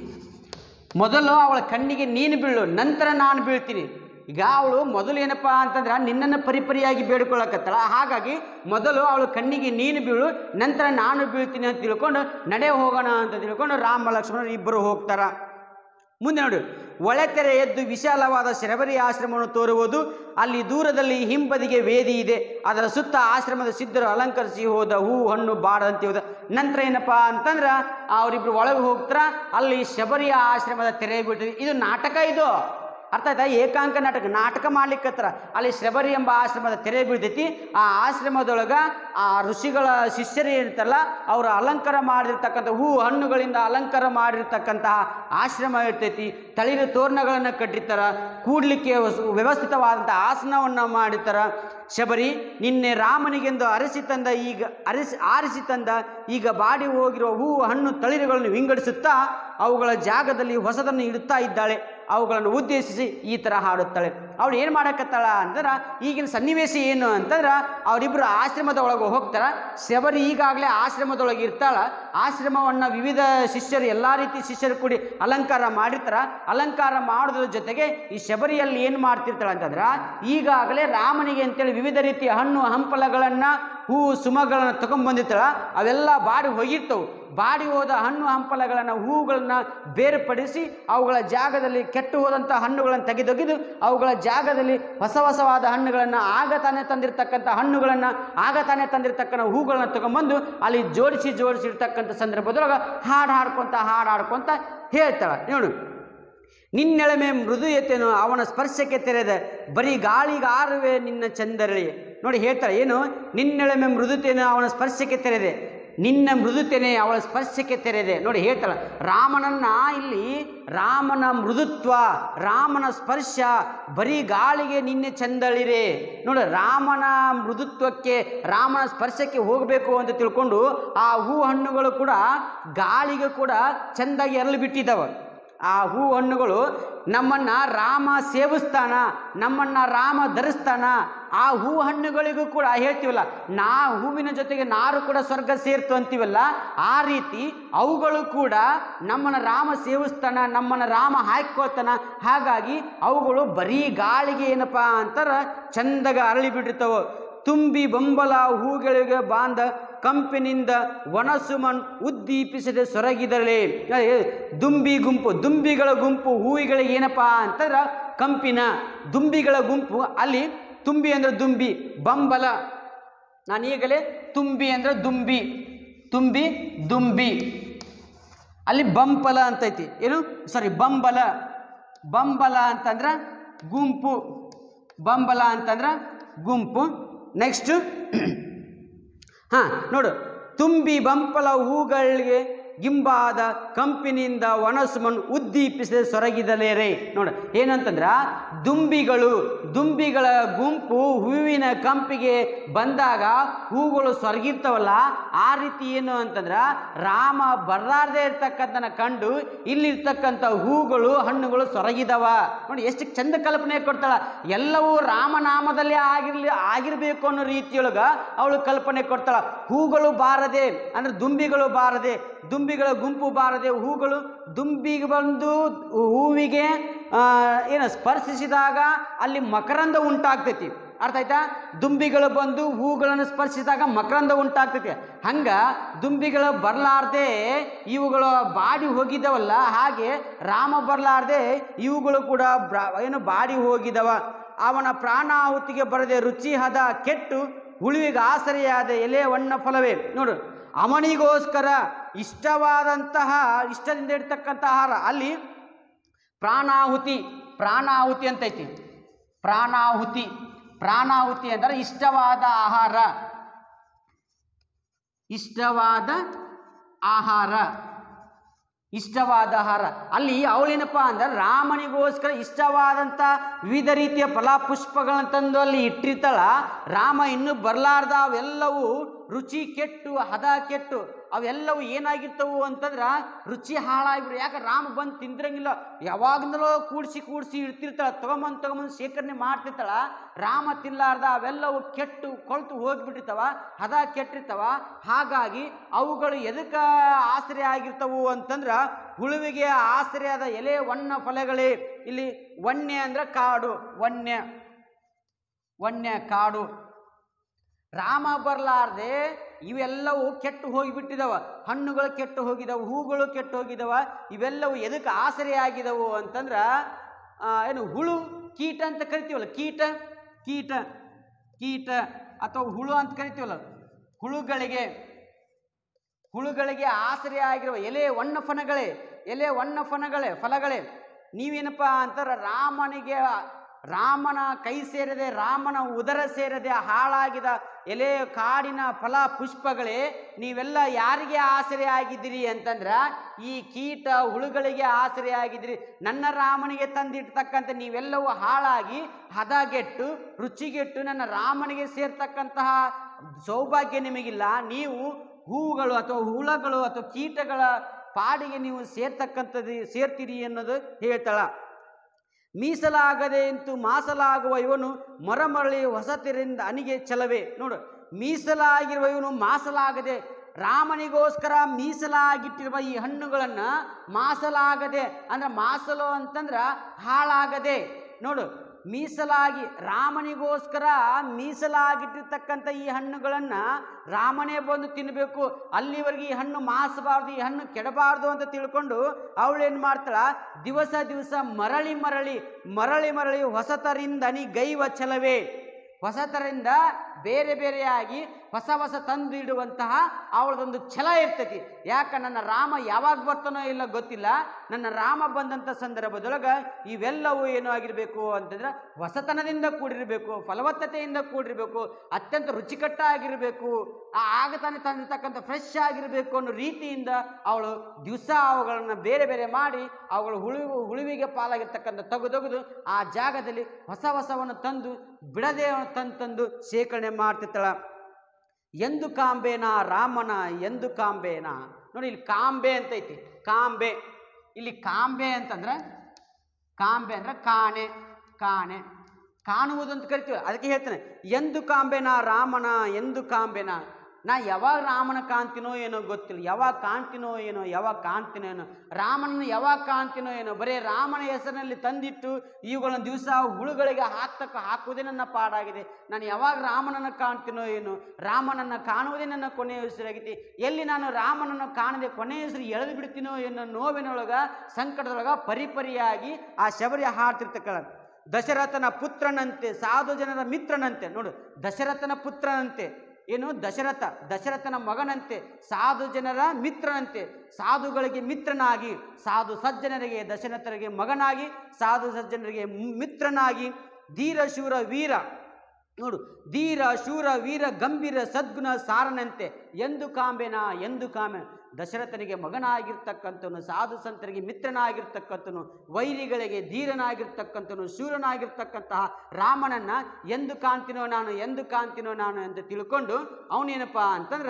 ಮೊದಲು ಅವಳ ಕಣ್ಣಿಗೆ ನೀನು ಬೀಳು ನಂತರ ನಾನು ಬೀಳ್ತೀನಿ ಈಗ ಅವಳು ಮೊದಲು ಏನಪ್ಪ ಅಂತಂದ್ರೆ ನಿನ್ನನ್ನು ಪರಿಪರಿಯಾಗಿ ಬೇಡ್ಕೊಳ್ಳಕತ್ತಳ ಹಾಗಾಗಿ ಮೊದಲು ಅವಳು ಕಣ್ಣಿಗೆ ನೀನು ಬೀಳು ನಂತರ ನಾನು ಬೀಳ್ತೀನಿ ಅಂತ ತಿಳ್ಕೊಂಡು ನಡೆ ಹೋಗೋಣ ಅಂತ ತಿಳ್ಕೊಂಡು ರಾಮ ಲಕ್ಷ್ಮಣ ಇಬ್ಬರು ಹೋಗ್ತಾರ ಮುಂದೆ ನೋಡಿ ಒಳತೆರೆ ಎದ್ದು ವಿಶಾಲವಾದ ಶರಬರಿ ಆಶ್ರಮವನ್ನು ತೋರುವುದು ಅಲ್ಲಿ ದೂರದಲ್ಲಿ ಹಿಂಬದಿಗೆ ವೇದಿ ಇದೆ ಅದರ ಸುತ್ತ ಆಶ್ರಮದ ಸಿದ್ಧರು ಅಲಂಕರಿಸಿ ಹೋದ ಹೂ ಹಣ್ಣು ಬಾಡದಂತೆ ಹೋದ ನಂತರ ಏನಪ್ಪ ಅಂತಂದ್ರೆ ಅವರಿಬ್ರು ಒಳಗೆ ಹೋಗ್ತಾರ ಅಲ್ಲಿ ಶಬರಿಯ ಆಶ್ರಮದ ತೆರೆ ಬಿಟ್ಟಿದೆ ಇದು ನಾಟಕ ಇದು ಅರ್ಥ ಆಯ್ತಾ ಏಕಾಂಕ ನಾಟಕ ನಾಟಕ ಮಾಡ್ಲಿಕ್ಕತ್ತಾರ ಅಲ್ಲಿ ಶಬರಿ ಎಂಬ ಆಶ್ರಮದ ತೆರೆ ಬೀಳ್ತೈತಿ ಆ ಆಶ್ರಮದೊಳಗೆ ಆ ಋಷಿಗಳ ಶಿಷ್ಯರು ಇರ್ತಾರಲ್ಲ ಅವರು ಅಲಂಕಾರ ಮಾಡಿರ್ತಕ್ಕಂಥ ಹೂ ಹಣ್ಣುಗಳಿಂದ ಅಲಂಕಾರ ಮಾಡಿರ್ತಕ್ಕಂತಹ ಆಶ್ರಮ ಇರ್ತೈತಿ ತಳಿರು ತೋರಣಗಳನ್ನು ಕಟ್ಟಿರ್ತಾರ ಕೂಡ್ಲಿಕ್ಕೆ ವಸು- ವ್ಯವಸ್ಥಿತವಾದಂಥ ಆಸನವನ್ನು ಮಾಡಿರ್ತಾರ ಶಬರಿ ನಿನ್ನೆ ರಾಮನಿಗೆಂದು ಅರಸಿ ತಂದ ಈಗ ಅರಸಿ ಆರಿಸಿ ತಂದ ಈಗ ಬಾಡಿ ಹೋಗಿರುವ ಹೂ ಹಣ್ಣು ತಳಿರುಗಳನ್ನು ವಿಂಗಡಿಸುತ್ತಾ ಅವುಗಳ ಜಾಗದಲ್ಲಿ ಹೊಸದನ್ನು ಇಡುತ್ತಾ ಇದ್ದಾಳೆ ಅವುಗಳನ್ನು ಉದ್ದೇಶಿಸಿ ಈ ಥರ ಹಾಡುತ್ತಾಳೆ ಅವಳು ಏನು ಮಾಡಕತ್ತಾಳ ಅಂತಂದ್ರೆ ಈಗಿನ ಸನ್ನಿವೇಶ ಏನು ಅಂತಂದ್ರೆ ಅವರಿಬ್ಬರು ಆಶ್ರಮದ ಒಳಗೆ ಹೋಗ್ತಾರ ಶಬರಿ ಈಗಾಗಲೇ ಆಶ್ರಮದೊಳಗೆ ಇರ್ತಾಳ ಆಶ್ರಮವನ್ನು ವಿವಿಧ ಶಿಷ್ಯರು ಎಲ್ಲ ರೀತಿ ಶಿಷ್ಯರು ಕೂಡಿ ಅಲಂಕಾರ ಮಾಡಿರ್ತಾರ ಅಲಂಕಾರ ಮಾಡೋದ್ರ ಜೊತೆಗೆ ಈ ಶಬರಿಯಲ್ಲಿ ಏನು ಮಾಡ್ತಿರ್ತಾಳೆ ಅಂತಂದ್ರೆ ಈಗಾಗಲೇ ರಾಮನಿಗೆ ಅಂತೇಳಿ ವಿವಿಧ ರೀತಿಯ ಹಣ್ಣು ಹಂಪಲಗಳನ್ನು ಹೂವು ಸುಮಗಳನ್ನು ತಗೊಂಡ್ಬಂದಿರ್ತಾಳ ಅವೆಲ್ಲ ಬಾಡಿ ಹೋಗಿರ್ತವು ಬಾಡಿ ಹೋದ ಹಣ್ಣು ಹಂಪಲಗಳನ್ನು ಹೂವುಗಳನ್ನು ಬೇರ್ಪಡಿಸಿ ಅವುಗಳ ಜಾಗದಲ್ಲಿ ಕೆಟ್ಟು ಹೋದಂಥ ಹಣ್ಣುಗಳನ್ನು ತೆಗೆದೊಗೆದು ಅವುಗಳ ಜಾಗದಲ್ಲಿ ಹೊಸ ಹೊಸವಾದ ಹಣ್ಣುಗಳನ್ನು ಆಗ ತಾನೇ ತಂದಿರತಕ್ಕಂಥ ಹಣ್ಣುಗಳನ್ನು ಆಗ ತಾನೇ ತಂದಿರತಕ್ಕಂಥ ಹೂಗಳನ್ನು ತಗೊಂಬಂದು ಅಲ್ಲಿ ಜೋಡಿಸಿ ಜೋಡಿಸಿರ್ತಕ್ಕಂಥ ಸಂದರ್ಭದೊಳಗೆ ಹಾಡು ಹಾಡ್ಕೊತ ಹಾಡು ಹಾಡ್ಕೊತ ಹೇಳ್ತಾಳೆ ನೋಡು ನಿನ್ನೆಳಮೆ ಮೃದುಯತೆನು ಅವನ ಸ್ಪರ್ಶಕ್ಕೆ ತೆರೆದ ಬರೀ ಗಾಳಿಗಾರುವೆ ನಿನ್ನ ಚಂದರಳಿ ನೋಡಿ ಹೇಳ್ತಾಳೆ ಏನು ನಿನ್ನೆಳಮೆ ಮೃದುತೆಯನ್ನು ಅವನ ಸ್ಪರ್ಶಕ್ಕೆ ತೆರೆದೆ ನಿನ್ನ ಮೃದುತೆನೆ ಅವಳ ಸ್ಪರ್ಶಕ್ಕೆ ತೆರೆದೆ ನೋಡಿ ಹೇಳ್ತಾಳೆ ರಾಮನನ್ನ ಇಲ್ಲಿ ರಾಮನ ಮೃದುತ್ವ ರಾಮನ ಸ್ಪರ್ಶ ಬರೀ ಗಾಳಿಗೆ ನಿನ್ನೆ ಚಂದಳಿರೆ ನೋಡಿ ರಾಮನ ಮೃದುತ್ವಕ್ಕೆ ರಾಮನ ಸ್ಪರ್ಶಕ್ಕೆ ಹೋಗಬೇಕು ಅಂತ ತಿಳ್ಕೊಂಡು ಆ ಹೂ ಹಣ್ಣುಗಳು ಕೂಡ ಗಾಳಿಗೆ ಕೂಡ ಚೆಂದಾಗಿ ಎರಳು ಬಿಟ್ಟಿದ್ದಾವೆ ಆ ಹೂ ಹಣ್ಣುಗಳು ನಮ್ಮನ್ನ ರಾಮ ಸೇವಿಸ್ತಾನ ನಮ್ಮನ್ನ ರಾಮ ಧರಿಸ್ತಾನ ಆ ಹೂ ಹಣ್ಣುಗಳಿಗೂ ಕೂಡ ಹೇಳ್ತೀವಲ್ಲ ನಾ ಹೂವಿನ ಜೊತೆಗೆ ನಾರು ಕೂಡ ಸ್ವರ್ಗ ಸೇರ್ತು ಅಂತೀವಲ್ಲ ಆ ರೀತಿ ಅವುಗಳು ಕೂಡ ನಮ್ಮನ್ನ ರಾಮ ಸೇವಿಸ್ತಾನ ನಮ್ಮನ್ನ ರಾಮ ಹಾಕ್ಕೋತಾನ ಹಾಗಾಗಿ ಅವುಗಳು ಬರೀ ಗಾಳಿಗೆ ಏನಪ್ಪಾ ಅಂತಾರ ಚಂದಗ ಅರಳಿ ಬಿಟ್ಟಿರ್ತಾವ ತುಂಬಿ ಬಂಬಲ ಹೂಗಳಿಗೆ ಬಾಂಧ ಕಂಪಿನಿಂದ ಒಣಸುಮನ್ ಉದ್ದೀಪಿಸದೆ ಸೊರಗಿದರೇ ಏ, ದುಂಬಿ ಗುಂಪು ದುಂಬಿಗಳ ಗುಂಪು ಹೂವಿಗಳಿಗೆ ಏನಪ್ಪಾ ಅಂತಂದ್ರೆ ಕಂಪಿನ ದುಂಬಿಗಳ ಗುಂಪು ಅಲ್ಲಿ ತುಂಬಿ ಅಂದ್ರೆ ದುಂಬಿ ಬಂಬಲ ನಾನು ಈಗಲೇ ತುಂಬಿ ಅಂದ್ರೆ ದುಂಬಿ ತುಂಬಿ ದುಂಬಿ ಅಲ್ಲಿ ಬಂಪಲ ಅಂತೈತಿ ಏನು ಸಾರಿ ಬಂಬಲ ಬಂಬಲ ಅಂತಂದ್ರೆ ಗುಂಪು ಬಂಬಲ ಅಂತಂದ್ರೆ ಗುಂಪು ನೆಕ್ಸ್ಟ್ ಹಾಂ ನೋಡು ತುಂಬಿ ಬಂಪಲ ಹೂಗಳಿಗೆ ಗಿಂಬಾದ ಕಂಪಿನಿಂದ ಒಣಸುಮನ್ ಉದ್ದೀಪಿಸದೆ ಸೊರಗಿದಲೇರೆ ನೋಡು ಏನಂತಂದ್ರ ದುಂಬಿಗಳು ದುಂಬಿಗಳ ಗುಂಪು ಹೂವಿನ ಕಂಪಿಗೆ ಬಂದಾಗ ಹೂಗಳು ಸೊರಗಿರ್ತಾವಲ್ಲ ಆ ರೀತಿ ಏನು ಅಂತಂದ್ರ ರಾಮ ಬರ್ಲಾರ್ದೇ ಇರ್ತಕ್ಕಂಥನ ಕಂಡು ಇಲ್ಲಿರ್ತಕ್ಕಂಥ ಹೂಗಳು ಹಣ್ಣುಗಳು ಸೊರಗಿದವ ನೋಡಿ ಎಷ್ಟು ಚಂದ ಕಲ್ಪನೆ ಕೊಡ್ತಾಳ ಎಲ್ಲವೂ ರಾಮನಾಮದಲ್ಲೇ ಆಗಿರ್ಲಿ ಆಗಿರ್ಬೇಕು ಅನ್ನೋ ರೀತಿಯೊಳಗ ಅವಳು ಕಲ್ಪನೆ ಕೊಡ್ತಾಳ ಹೂಗಳು ಬಾರದೆ ಅಂದ್ರೆ ದುಂಬಿಗಳು ಬಾರದೆ ದುಂಬಿಗಳ ಗುಂಪು ಬಾರದೆ ಹೂಗಳು ದುಂಬಿಗೆ ಬಂದು ಹೂವಿಗೆ ಆ, ಏನು ಸ್ಪರ್ಶಿಸಿದಾಗ ಅಲ್ಲಿ ಮಕರಂದ ಉಂಟಾಗ್ತೈತಿ ಅರ್ಥ ಆಯ್ತಾ ದುಂಬಿಗಳು ಬಂದು ಹೂಗಳನ್ನು ಸ್ಪರ್ಶಿಸಿದಾಗ ಮಕರಂದ ಉಂಟಾಗ್ತೈತಿ ಹಂಗ ದುಂಬಿಗಳು ಬರಲಾರ್ದೆ ಇವುಗಳು ಬಾಡಿ ಹೋಗಿದ್ದವಲ್ಲ ಹಾಗೆ ರಾಮ ಬರಲಾರ್ದೆ ಇವುಗಳು ಕೂಡ ಬ್ರ- ಏನು ಬಾಡಿ ಹೋಗಿದವ ಅವನ ಪ್ರಾಣಾಹುತಿಗೆ ಬರದೆ ರುಚಿ ಹದ ಕೆಟ್ಟು ಹುಳುವಿಗೆ ಆಸರೆಯಾದ ಎಲೆ ವಣ್ಣ ಫಲವೇ ನೋಡು ಅವನಿಗೋಸ್ಕರ ಇಷ್ಟವಾದಂತಹ ಇಷ್ಟದಿಂದ ಇಡ್ತಕ್ಕಂಥ ಆಹಾರ ಅಲ್ಲಿ ಪ್ರಾಣಾಹುತಿ ಪ್ರಾಣಾಹುತಿ ಅಂತೈತಿ ಪ್ರಾಣಾಹುತಿ ಪ್ರಾಣಾಹುತಿ ಅಂದರೆ ಇಷ್ಟವಾದ ಆಹಾರ ಇಷ್ಟವಾದ ಆಹಾರ ಇಷ್ಟವಾದ ಆಹಾರ ಅಲ್ಲಿ ಅವಳೇನಪ್ಪ ಅಂದ್ರೆ ರಾಮನಿಗೋಸ್ಕರ ಇಷ್ಟವಾದಂಥ ವಿವಿಧ ರೀತಿಯ ಫಲಾಪುಷ್ಪಗಳನ್ನು ತಂದು ಅಲ್ಲಿ ಇಟ್ಟಿರ್ತಾಳ ರಾಮ ಇನ್ನೂ ಬರಲಾರ್ದ ಅವೆಲ್ಲವೂ ರುಚಿ ಕೆಟ್ಟು ಹದ ಕೆಟ್ಟು ಅವೆಲ್ಲವೂ ಏನಾಗಿರ್ತವು ಅಂತಂದ್ರೆ ರುಚಿ ಹಾಳಾಗ್ಬಿಡು ಯಾಕೆ ರಾಮ ಬಂದು ತಿಂದ್ರಂಗಿಲ್ಲ ಯಾವಾಗಲೂ ಕೂಡಿಸಿ ಕೂಡಿಸಿ ಇಡ್ತಿರ್ತಾಳ ತಗೊಂಬಂದು ತಗೊಂಬಂದು ಶೇಖರಣೆ ಮಾಡ್ತಿರ್ತಾಳ ರಾಮ ತಿನ್ಲಾರ್ದ ಅವೆಲ್ಲವೂ ಕೆಟ್ಟು ಕೊಳ್ತು ಹೋಗ್ಬಿಟ್ಟಿರ್ತಾವ ಹದ ಕೆಟ್ಟಿರ್ತಾವ ಹಾಗಾಗಿ ಅವುಗಳು ಎದಕ್ಕೆ ಆಶ್ರಯ ಆಗಿರ್ತವು ಅಂತಂದ್ರೆ ಹುಳುವಿಗೆ ಆಶ್ರಯದ ಎಲೆ ವಣ್ಣ ಫಲಗಳೇ ಇಲ್ಲಿ ವನ್ಯ ಅಂದ್ರೆ ಕಾಡು ವನ್ಯ ವನ್ಯ ಕಾಡು ರಾಮ ಬರಲಾರ್ದೆ ಇವೆಲ್ಲವೂ ಕೆಟ್ಟು ಹೋಗಿಬಿಟ್ಟಿದವ ಹಣ್ಣುಗಳು ಕೆಟ್ಟು ಹೋಗಿದವು ಹೂಗಳು ಕೆಟ್ಟು ಹೋಗಿದವ ಇವೆಲ್ಲವೂ ಎದಕ್ಕೆ ಆಸರೆ ಆಗಿದವು ಅಂತಂದ್ರೆ ಆ, ಏನು ಹುಳು ಕೀಟ ಅಂತ ಕರಿತೀವಲ್ಲ ಕೀಟ ಕೀಟ ಕೀಟ ಅಥವಾ ಹುಳು ಅಂತ ಕರಿತೀವಲ್ಲ ಹುಳುಗಳಿಗೆ ಹುಳುಗಳಿಗೆ ಆಸರೆ ಆಗಿರುವ ಎಲೆ ವಣ್ಣ ಫನಗಳೇ ಎಲೆ ವಣ್ಣ ಫನಗಳೇ ಫಲಗಳೇ ನೀವೇನಪ್ಪ ಅಂತಾರ ರಾಮನಿಗೆ ರಾಮನ ಕೈ ಸೇರದೆ ರಾಮನ ಉದರ ಸೇರದೆ ಹಾಳಾಗಿದ ಎಲೆ ಕಾಡಿನ ಫಲ ಪುಷ್ಪಗಳೇ ನೀವೆಲ್ಲ ಯಾರಿಗೆ ಆಸರೆ ಆಗಿದ್ದೀರಿ ಅಂತಂದ್ರ ಈ ಕೀಟ ಹುಳುಗಳಿಗೆ ಆಸರೆ ಆಗಿದ್ದೀರಿ ನನ್ನ ರಾಮನಿಗೆ ತಂದಿಡ್ತಕ್ಕಂಥ ನೀವೆಲ್ಲವೂ ಹಾಳಾಗಿ ಹದಗೆಟ್ಟು ರುಚಿಗೆಟ್ಟು ನನ್ನ ರಾಮನಿಗೆ ಸೇರ್ತಕ್ಕಂತಹ ಸೌಭಾಗ್ಯ ನಿಮಗಿಲ್ಲ ನೀವು ಹೂವುಗಳು ಅಥವಾ ಹುಳಗಳು ಅಥವಾ ಕೀಟಗಳ ಪಾಡಿಗೆ ನೀವು ಸೇರ್ತಕ್ಕಂಥದ್ದು ಸೇರ್ತೀರಿ ಅನ್ನೋದು ಹೇಳ್ತಾಳ ಮೀಸಲಾಗದೆ ಇಂತು ಮಾಸಲಾಗುವ ಇವನು ಮರಮರಳಿ ಹೊಸತಿರಿಂದ ಅನಿಗೆ ಛಲವೇ ನೋಡು ಮೀಸಲಾಗಿರುವ ಇವನು ಮಾಸಲಾಗದೆ ರಾಮನಿಗೋಸ್ಕರ ಮೀಸಲಾಗಿಟ್ಟಿರುವ ಈ ಹಣ್ಣುಗಳನ್ನು ಮಾಸಲಾಗದೆ ಅಂದ್ರೆ ಮಾಸಲು ಅಂತಂದ್ರೆ ಹಾಳಾಗದೆ ನೋಡು ಮೀಸಲಾಗಿ ರಾಮನಿಗೋಸ್ಕರ ಮೀಸಲಾಗಿಟ್ಟಿರ್ತಕ್ಕಂಥ ಈ ಹಣ್ಣುಗಳನ್ನು ರಾಮನೇ ಬಂದು ತಿನ್ನಬೇಕು ಅಲ್ಲಿವರೆಗೆ ಈ ಹಣ್ಣು ಮಾಸಬಾರ್ದು ಈ ಹಣ್ಣು ಕೆಡಬಾರ್ದು ಅಂತ ತಿಳ್ಕೊಂಡು ಅವಳೇನು ಮಾಡ್ತಾಳ ದಿವಸ ದಿವಸ ಮರಳಿ ಮರಳಿ ಮರಳಿ ಮರಳಿ ಹೊಸತರಿಂದ ಅನಿ ಗೈವ ಛಲವೇ ಹೊಸತರಿಂದ ಬೇರೆ ಬೇರೆಯಾಗಿ ಹೊಸ ಹೊಸ ತಂದು ಇಡುವಂತಹ ಅವಳದೊಂದು ಛಲ ಇರ್ತೈತಿ ಯಾಕ ನನ್ನ ರಾಮ ಯಾವಾಗ ಬರ್ತಾನೋ ಇಲ್ಲ ಗೊತ್ತಿಲ್ಲ ನನ್ನ ರಾಮ ಬಂದಂಥ ಸಂದರ್ಭದೊಳಗೆ ಇವೆಲ್ಲವೂ ಏನು ಆಗಿರಬೇಕು ಅಂತಂದ್ರೆ ಹೊಸತನದಿಂದ ಕೂಡಿರಬೇಕು ಫಲವತ್ತತೆಯಿಂದ ಕೂಡಿರಬೇಕು ಅತ್ಯಂತ ರುಚಿಕಟ್ಟಾಗಿರಬೇಕು ಆ ಆಗ ತಾನೇ ತಂದಿರ್ತಕ್ಕಂಥ ಫ್ರೆಶ್ ಆಗಿರಬೇಕು ಅನ್ನೋ ರೀತಿಯಿಂದ ಅವಳು ದಿವಸ ಅವುಗಳನ್ನು ಬೇರೆ ಬೇರೆ ಮಾಡಿ ಅವುಗಳು ಹುಳುವು ಹುಳುವಿಗೆ ಪಾಲಾಗಿರ್ತಕ್ಕಂಥ ತೆಗೆದೊಗೆದು ಆ ಜಾಗದಲ್ಲಿ ಹೊಸ ಹೊಸವನ್ನು ತಂದು ಬಿಡದೆ ತಂದು ತಂದು ಶೇಖರಣೆ ಮಾಡ್ತಿರ್ತಾಳ ಎಂದು ಕಾಂಬೇನ ರಾಮನ ಎಂದು ಕಾಂಬೇನ ನೋಡಿ ಇಲ್ಲಿ ಕಾಂಬೆ ಅಂತ ಐತಿ ಕಾಂಬೆ ಇಲ್ಲಿ ಕಾಂಬೆ ಅಂತಂದ್ರೆ ಕಾಂಬೆ ಅಂದ್ರೆ ಕಾಣೆ ಕಾಣೆ ಕಾಣುವುದು ಅಂತ ಕರಿತೀವಿ ಅದಕ್ಕೆ ಹೇಳ್ತೇನೆ ಎಂದು ಕಾಂಬೆನ ರಾಮನ ಎಂದು ಕಾಂಬೆನ ನಾ ಯಾವಾಗ ರಾಮನ ಕಾಣ್ತೀನೋ ಏನೋ ಗೊತ್ತಿಲ್ಲ ಯಾವಾಗ ಕಾಣ್ತೀನೋ ಏನೋ ಯಾವಾಗ ಕಾಣ್ತೀನೋ ಏನೋ ರಾಮನನ್ನು ಯಾವಾಗ ಕಾಣ್ತೀನೋ ಏನೋ ಬರೀ ರಾಮನ ಹೆಸರಿನಲ್ಲಿ ತಂದಿಟ್ಟು ಇವುಗಳನ್ನ ದಿವಸ ಹುಳುಗಳಿಗೆ ಹಾಕ್ತಕ್ಕ ಹಾಕುವುದೇ ನನ್ನ ಪಾಡಾಗಿದೆ ನಾನು ಯಾವಾಗ ರಾಮನನ್ನು ಕಾಣ್ತೀನೋ ಏನೋ ರಾಮನನ್ನು ಕಾಣುವುದೇ ನನ್ನ ಕೊನೆಯ ಹೆಸರಾಗೈತಿ ಎಲ್ಲಿ ನಾನು ರಾಮನನ್ನು ಕಾಣದೆ ಕೊನೆಯ ಹೆಸರು ಎಳೆದು ಬಿಡ್ತೀನೋ ಏನೋ ನೋವಿನೊಳಗ ಸಂಕಟದೊಳಗ ಪರಿಪರಿಯಾಗಿ ಆ ಶಬರಿ ಹಾಡ್ತಿರ್ತಕ್ಕ ದಶರಥನ ಪುತ್ರನಂತೆ ಸಾಧು ಜನರ ಮಿತ್ರನಂತೆ ನೋಡು ದಶರಥನ ಪುತ್ರನಂತೆ ಏನು ದಶರಥ ದಶರಥನ ಮಗನಂತೆ ಸಾಧು ಜನರ ಮಿತ್ರನಂತೆ ಸಾಧುಗಳಿಗೆ ಮಿತ್ರನಾಗಿ ಸಾಧು ಸಜ್ಜನರಿಗೆ ದಶರಥರಿಗೆ ಮಗನಾಗಿ ಸಾಧು ಸಜ್ಜನರಿಗೆ ಮಿತ್ರನಾಗಿ ಧೀರ ಶೂರ ವೀರ ನೋಡು ಧೀರ ಶೂರ ವೀರ ಗಂಭೀರ ಸದ್ಗುಣ ಸಾರನಂತೆ ಎಂದು ಕಾಂಬೆನ ಎಂದು ಕಾಮೆ ದಶರಥನಿಗೆ ಮಗನಾಗಿರ್ತಕ್ಕಂಥನು ಸಾಧು ಸಂತರಿಗೆ ಮಿತ್ರನಾಗಿರ್ತಕ್ಕಂಥನು ವೈರಿಗಳಿಗೆ ಧೀರನಾಗಿರ್ತಕ್ಕಂಥನು ಶೂರನಾಗಿರ್ತಕ್ಕಂತಹ ರಾಮನನ್ನ ಎಂದು ಕಾಣ್ತೀನೋ ನಾನು ಎಂದು ಕಾಣ್ತೀನೋ ನಾನು ಅಂತ ತಿಳ್ಕೊಂಡು ಅವನೇನಪ್ಪ ಅಂತಂದ್ರೆ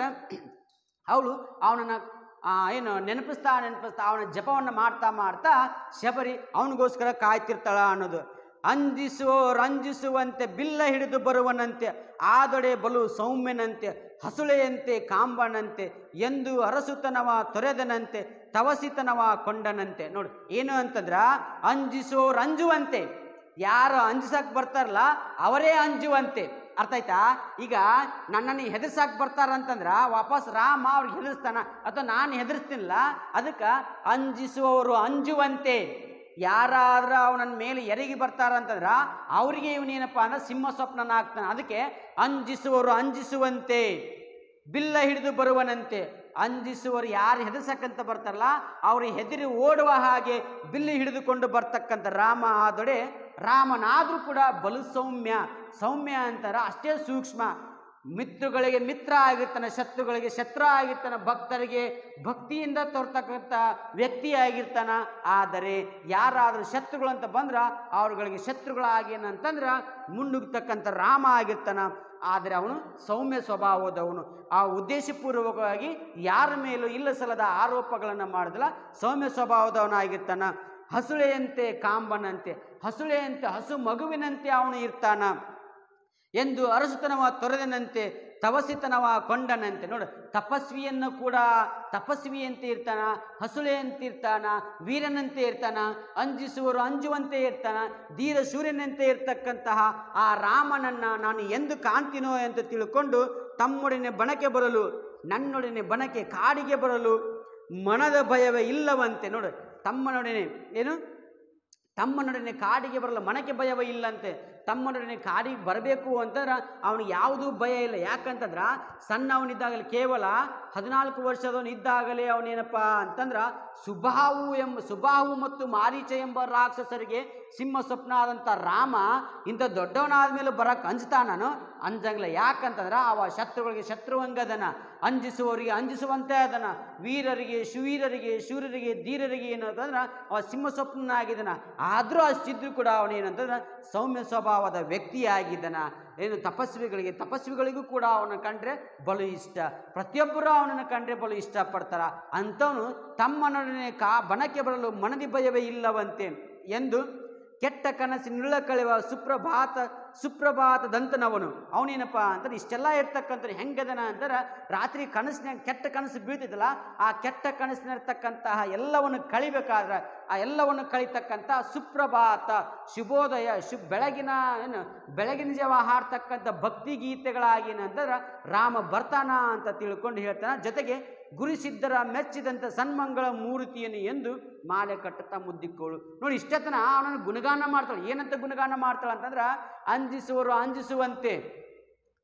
ಅವಳು ಅವನನ್ನು ಏನು ನೆನಪಿಸ್ತಾ ನೆನಪಿಸ್ತಾ ಅವನ ಜಪವನ್ನು ಮಾಡ್ತಾ ಮಾಡ್ತಾ ಶಬರಿ ಅವನಿಗೋಸ್ಕರ ಕಾಯ್ತಿರ್ತಾಳ ಅನ್ನೋದು ಅಂಜಿಸುವ ರಂಜಿಸುವಂತೆ ಬಿಲ್ಲ ಹಿಡಿದು ಬರುವನಂತೆ ಆದೊಡೆ ಬಲು ಸೌಮ್ಯನಂತೆ ಹಸುಳೆಯಂತೆ ಕಾಂಬನಂತೆ ಎಂದು ಅರಸುತನವ ತೊರೆದನಂತೆ ತವಸಿತನವ ಕೊಂಡನಂತೆ ನೋಡು ಏನು ಅಂತಂದ್ರ ಅಂಜಿಸುವವ್ರು ಅಂಜುವಂತೆ ಯಾರು ಅಂಜಿಸಕ್ ಬರ್ತಾರಲ್ಲ ಅವರೇ ಅಂಜುವಂತೆ ಅರ್ಥ ಆಯ್ತಾ ಈಗ ನನ್ನನ್ನು ಹೆದರ್ಸಕ್ ಬರ್ತಾರಂತಂದ್ರ ವಾಪಸ್ ರಾಮ ಅವ್ರಿಗೆ ಹೆದರ್ಸ್ತಾನ ಅಥವಾ ನಾನು ಹೆದರ್ಸ್ತೀನಿಲ್ಲ ಅದಕ್ಕೆ ಅಂಜಿಸುವವರು ಅಂಜುವಂತೆ ಯಾರಾದ್ರೂ ಅವನ ಮೇಲೆ ಎರಗಿ ಬರ್ತಾರಂತಂದ್ರ ಅವರಿಗೆ ಇವನೇನಪ್ಪ ಅಂದ್ರೆ ಸಿಂಹ ಸ್ವಪ್ನನ ಆಗ್ತಾನೆ ಅದಕ್ಕೆ ಅಂಜಿಸುವವರು ಅಂಜಿಸುವಂತೆ ಬಿಲ್ಲ ಹಿಡಿದು ಬರುವನಂತೆ ಅಂಜಿಸುವರು ಯಾರು ಹೆದರ್ಸಕ್ಕಂತ ಬರ್ತಾರಲ್ಲ ಅವ್ರಿಗೆ ಹೆದರಿ ಓಡುವ ಹಾಗೆ ಬಿಲ್ಲು ಹಿಡಿದುಕೊಂಡು ಬರ್ತಕ್ಕಂಥ ರಾಮ ಆದೊಡೆ ರಾಮನಾದರೂ ಕೂಡ ಬಲು ಸೌಮ್ಯ ಸೌಮ್ಯ ಅಂತಾರ ಅಷ್ಟೇ ಸೂಕ್ಷ್ಮ ಮಿತ್ರಗಳಿಗೆ ಮಿತ್ರ ಆಗಿರ್ತಾನೆ ಶತ್ರುಗಳಿಗೆ ಶತ್ರು ಆಗಿರ್ತಾನೆ ಭಕ್ತರಿಗೆ ಭಕ್ತಿಯಿಂದ ತೋರ್ತಕ್ಕಂಥ ವ್ಯಕ್ತಿ ಆಗಿರ್ತಾನ ಆದರೆ ಯಾರಾದರೂ ಶತ್ರುಗಳು ಅಂತ ಬಂದ್ರ ಅವ್ರುಗಳಿಗೆ ಶತ್ರುಗಳಾಗಿ ಏನಂತಂದ್ರೆ ಮುನ್ನುಗ್ತಕ್ಕಂಥ ರಾಮ ಆಗಿರ್ತಾನ ಆದರೆ ಅವನು ಸೌಮ್ಯ ಸ್ವಭಾವದವನು ಆ ಉದ್ದೇಶಪೂರ್ವಕವಾಗಿ ಯಾರ ಮೇಲೂ ಇಲ್ಲ ಸಲ್ಲದ ಆರೋಪಗಳನ್ನು ಮಾಡಿದಲ್ಲ ಸೌಮ್ಯ ಸ್ವಭಾವದವನಾಗಿರ್ತಾನ ಹಸುಳೆಯಂತೆ ಕಾಂಬನಂತೆ ಹಸುಳೆಯಂತೆ ಹಸು ಮಗುವಿನಂತೆ ಅವನು ಇರ್ತಾನ ಎಂದು ಅರಸುತನವ ತೊರೆದನಂತೆ ತವಸಿತನವ ಕೊಂಡನಂತೆ ನೋಡು ತಪಸ್ವಿಯನ್ನು ಕೂಡ ತಪಸ್ವಿಯಂತೆ ಇರ್ತಾನ ಹಸುಳೆಯಂತೆ ಇರ್ತಾನ ವೀರನಂತೆ ಇರ್ತಾನ ಅಂಜಿಸುವರು ಅಂಜುವಂತೆ ಇರ್ತಾನ ಧೀರ ಸೂರ್ಯನಂತೆ ಇರ್ತಕ್ಕಂತಹ ಆ ರಾಮನನ್ನ ನಾನು ಎಂದು ಕಾಣ್ತೀನೋ ಅಂತ ತಿಳ್ಕೊಂಡು ತಮ್ಮೊಡನೆ ಬಣಕೆ ಬರಲು ನನ್ನೊಡನೆ ಬಣಕೆ ಕಾಡಿಗೆ ಬರಲು ಮನದ ಭಯವೇ ಇಲ್ಲವಂತೆ ನೋಡು ತಮ್ಮನೊಡನೆ ಏನು ತಮ್ಮನೊಡನೆ ಕಾಡಿಗೆ ಬರಲು ಮನಕ್ಕೆ ಭಯವೇ ಇಲ್ಲಂತೆ ತಮ್ಮನೊಡನೆ ಕಾಡಿಗೆ ಬರಬೇಕು ಅಂತಂದ್ರೆ ಅವನಿಗೆ ಯಾವುದೂ ಭಯ ಇಲ್ಲ ಯಾಕಂತಂದ್ರೆ ಸಣ್ಣವನಿದ್ದಾಗಲೇ ಕೇವಲ ಹದಿನಾಲ್ಕು ವರ್ಷದವನು ಇದ್ದಾಗಲೇ ಅವನೇನಪ್ಪ ಅಂತಂದ್ರೆ ಸುಬಾಹು ಎಂಬ ಸುಬಾಹು ಮತ್ತು ಮಾರೀಚ ಎಂಬ ರಾಕ್ಷಸರಿಗೆ ಸಿಂಹ ಸ್ವಪ್ನ ಆದಂಥ ರಾಮ ಇಂಥ ದೊಡ್ಡವನಾದ ಮೇಲೆ ಬರಕ್ಕೆ ಅಂಜ್ತಾನನು ಅಂಜಂಗಿಲ್ಲ ಯಾಕಂತಂದ್ರೆ ಅವ ಶತ್ರುಗಳಿಗೆ ಶತ್ರುವಂಗದನ ಅಂಜಿಸುವವರಿಗೆ ಅಂಜಿಸುವಂತೆ ಅದನ ವೀರರಿಗೆ ಶುವೀರರಿಗೆ ಶೂರರಿಗೆ ಧೀರರಿಗೆ ಏನಂತಂದ್ರೆ ಅವ ಸಿಂಹ ಸ್ವಪ್ನಾಗಿದ್ದಾನ ಆದರೂ ಅಷ್ಟಿದ್ರು ಕೂಡ ಅವನೇನಂತಂದ್ರೆ ಸೌಮ್ಯ ಸ್ವಭಾವದ ವ್ಯಕ್ತಿಯಾಗಿದ್ದಾನ ಏನು ತಪಸ್ವಿಗಳಿಗೆ ತಪಸ್ವಿಗಳಿಗೂ ಕೂಡ ಅವನ ಕಂಡ್ರೆ ಬಲು ಇಷ್ಟ ಪ್ರತಿಯೊಬ್ಬರು ಅವನನ್ನು ಕಂಡ್ರೆ ಬಲು ಇಷ್ಟಪಡ್ತಾರ ಅಂಥವನು ತಮ್ಮನೊಡನೆ ಕಾ ಬಣಕ್ಕೆ ಬರಲು ಮನದಿ ಭಯವೇ ಇಲ್ಲವಂತೆ ಎಂದು ಕೆಟ್ಟ ಕನಸಿನುಳ್ಳ ಕಳೆವ ಸುಪ್ರಭಾತ ಸುಪ್ರಭಾತದಂತನವನು ಅವನೇನಪ್ಪ ಅಂತಂದ್ರೆ ಇಷ್ಟೆಲ್ಲ ಇರ್ತಕ್ಕಂಥ ಹೆಂಗದನ ಅಂತಾರೆ ರಾತ್ರಿ ಕನಸಿನ ಕೆಟ್ಟ ಕನಸು ಬೀಳ್ತಿದ್ದಲ್ಲ ಆ ಕೆಟ್ಟ ಕನಸಿನಿರ್ತಕ್ಕಂತಹ ಎಲ್ಲವನ್ನು ಕಳಿಬೇಕಾದ್ರೆ ಆ ಎಲ್ಲವನ್ನು ಕಳಿತಕ್ಕಂಥ ಸುಪ್ರಭಾತ ಶುಭೋದಯ ಶು ಬೆಳಗಿನ ಏನು ಬೆಳಗಿನ ಜಾವ ಹಾಡ್ತಕ್ಕಂಥ ಭಕ್ತಿ ಗೀತೆಗಳಾಗಿ ಏನಂತಂದ್ರೆ ರಾಮ ಬರ್ತಾನ ಅಂತ ತಿಳ್ಕೊಂಡು ಹೇಳ್ತಾನ ಜೊತೆಗೆ ಗುರುಸಿದ್ಧರ ಮೆಚ್ಚಿದಂಥ ಸನ್ಮಂಗಳ ಮೂರ್ತಿಯನ್ನು ಎಂದು ಮಾಲೆ ಕಟ್ಟುತ್ತಾ ಮುದ್ದಿಕ್ಕೋಳು ನೋಡಿ ಇಷ್ಟತನ ಅವನನ್ನು ಗುಣಗಾನ ಮಾಡ್ತಾಳೆ ಏನಂತ ಗುಣಗಾನ ಮಾಡ್ತಾಳೆ ಅಂತಂದ್ರೆ ಅಂಜಿಸುವರು ಅಂಜಿಸುವಂತೆ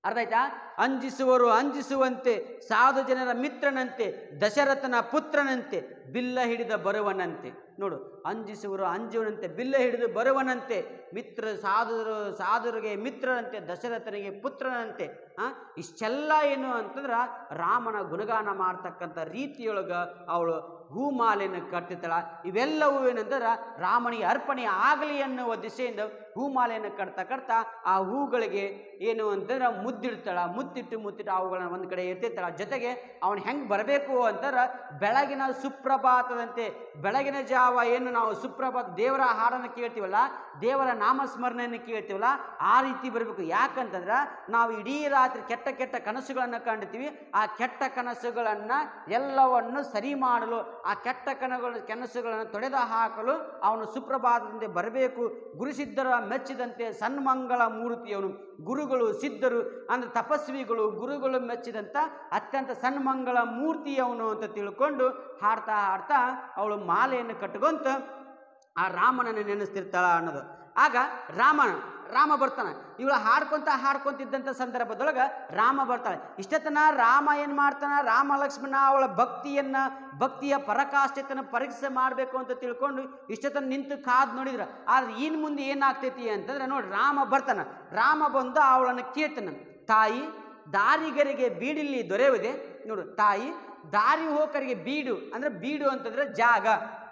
ಅರ್ಥ ಆಯ್ತಾ ಅಂಜಿಸುವರು ಅಂಜಿಸುವಂತೆ ಸಾಧು ಜನರ ಮಿತ್ರನಂತೆ ದಶರಥನ ಪುತ್ರನಂತೆ ಬಿಲ್ಲ ಹಿಡಿದ ಬರುವನಂತೆ ನೋಡು ಅಂಜಿಸುವರು ಅಂಜುವನಂತೆ ಬಿಲ್ಲ ಹಿಡಿದು ಬರುವನಂತೆ ಮಿತ್ರ ಸಾಧುರು ಸಾಧುರಿಗೆ ಮಿತ್ರನಂತೆ ದಶರಥನಿಗೆ ಪುತ್ರನಂತೆ ಆ ಇಷ್ಟೆಲ್ಲ ಏನು ಅಂತಂದ್ರೆ ರಾಮನ ಗುಣಗಾನ ಮಾಡ್ತಕ್ಕಂಥ ರೀತಿಯೊಳಗೆ ಅವಳು ಹೂಮಾಲೆಯನ್ನು ಕಟ್ತಿರ್ತಾಳ ಇವೆಲ್ಲವೂ ಏನಂದ್ರೆ ರಾಮನಿಗೆ ಅರ್ಪಣೆ ಆಗಲಿ ಅನ್ನುವ ದಿಶೆಯಿಂದ ಹೂಮಾಲೆಯನ್ನು ಕಟ್ತಾ ಕಟ್ತಾ ಆ ಹೂಗಳಿಗೆ ಏನು ಅಂತಂದ್ರೆ ಮುದ್ದಿಡ್ತಾಳ ಮುತ್ತಿಟ್ಟು ಮುತ್ತಿಟ್ಟು ಅವುಗಳನ್ನ ಒಂದು ಕಡೆ ಇರ್ತಿರ್ತಾಳ ಜೊತೆಗೆ ಅವನು ಹೆಂಗೆ ಬರಬೇಕು ಅಂತಂದ್ರೆ ಬೆಳಗಿನ ಸುಪ್ರಭಾತದಂತೆ ಬೆಳಗಿನ ಜಾವ ಏನು ನಾವು ಸುಪ್ರಭಾತ ದೇವರ ಹಾಡನ್ನು ಕೇಳ್ತೀವಲ್ಲ ದೇವರ ನಾಮಸ್ಮರಣೆಯನ್ನು ಕೇಳ್ತೀವಲ್ಲ ಆ ರೀತಿ ಬರಬೇಕು ಯಾಕಂತಂದ್ರೆ ನಾವು ಇಡೀ ರಾತ್ರಿ ಕೆಟ್ಟ ಕೆಟ್ಟ ಕನಸುಗಳನ್ನು ಕಂಡಿರ್ತೀವಿ ಆ ಕೆಟ್ಟ ಕನಸುಗಳನ್ನು ಎಲ್ಲವನ್ನು ಸರಿ ಮಾಡಲು ಆ ಕೆಟ್ಟ ಕನಗಳು ಕನಸುಗಳನ್ನು ತೊಡೆದು ಹಾಕಲು ಅವನು ಸುಪ್ರಭಾತದಿಂದ ಬರಬೇಕು ಗುರುಸಿದ್ಧರ ಮೆಚ್ಚಿದಂತೆ ಸನ್ಮಂಗಳ ಮೂರ್ತಿಯವನು ಗುರುಗಳು ಸಿದ್ಧರು ಅಂದರೆ ತಪಸ್ವಿಗಳು ಗುರುಗಳು ಮೆಚ್ಚಿದಂಥ ಅತ್ಯಂತ ಸನ್ಮಂಗಳ ಮೂರ್ತಿಯವನು ಅಂತ ತಿಳ್ಕೊಂಡು ಹಾಡ್ತಾ ಹಾಡ್ತಾ ಅವಳು ಮಾಲೆಯನ್ನು ಕಟ್ಕೊಂತ ಆ ರಾಮನನ್ನು ನೆನೆಸ್ತಿರ್ತಾಳ ಅನ್ನೋದು ಆಗ ರಾಮನ ರಾಮ ಬರ್ತಾನೆ ಇವಳು ಹಾಡ್ಕೊಂತ ಹಾಡ್ಕೊಂತಿದ್ದಂಥ ಸಂದರ್ಭದೊಳಗೆ ರಾಮ ಬರ್ತಾಳೆ ಇಷ್ಟತನ ರಾಮ ಏನು ಮಾಡ್ತಾನೆ ರಾಮ ಲಕ್ಷ್ಮಣ ಅವಳ ಭಕ್ತಿಯನ್ನ ಭಕ್ತಿಯ ಪರಕಾಷ್ಠತೆಯನ್ನು ಪರೀಕ್ಷೆ ಮಾಡಬೇಕು ಅಂತ ತಿಳ್ಕೊಂಡು ಇಷ್ಟತನ ನಿಂತು ಕಾದ್ ನೋಡಿದ್ರ ಆದ್ರೆ ಇನ್ನು ಮುಂದೆ ಏನಾಗ್ತೈತಿ ಅಂತಂದ್ರೆ ನೋಡಿ ರಾಮ ಬರ್ತಾನೆ ರಾಮ ಬಂದು ಅವಳನ್ನು ಕೇಳ್ತಾನೆ ತಾಯಿ ದಾರಿಗರಿಗೆ ಬೀಡಿಲ್ಲಿ ದೊರೆಯುವುದೇ ನೋಡು ತಾಯಿ ದಾರಿ ಹೋಕರಿಗೆ ಬೀಡು ಅಂದ್ರೆ ಬೀಡು ಅಂತಂದ್ರೆ ಜಾಗ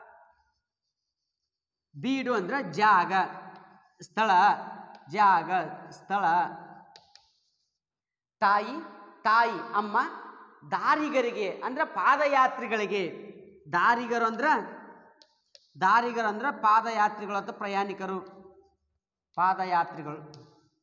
ಬೀಡು ಅಂದ್ರೆ ಜಾಗ ಸ್ಥಳ ಜಾಗ ಸ್ಥಳ ತಾಯಿ ತಾಯಿ ಅಮ್ಮ ದಾರಿಗರಿಗೆ ಅಂದ್ರೆ ಪಾದಯಾತ್ರಿಗಳಿಗೆ ದಾರಿಗರು ಅಂದ್ರೆ ದಾರಿಗರು ಅಂದ್ರೆ ಪಾದಯಾತ್ರಿಗಳು ಅಥವಾ ಪ್ರಯಾಣಿಕರು ಪಾದಯಾತ್ರಿಗಳು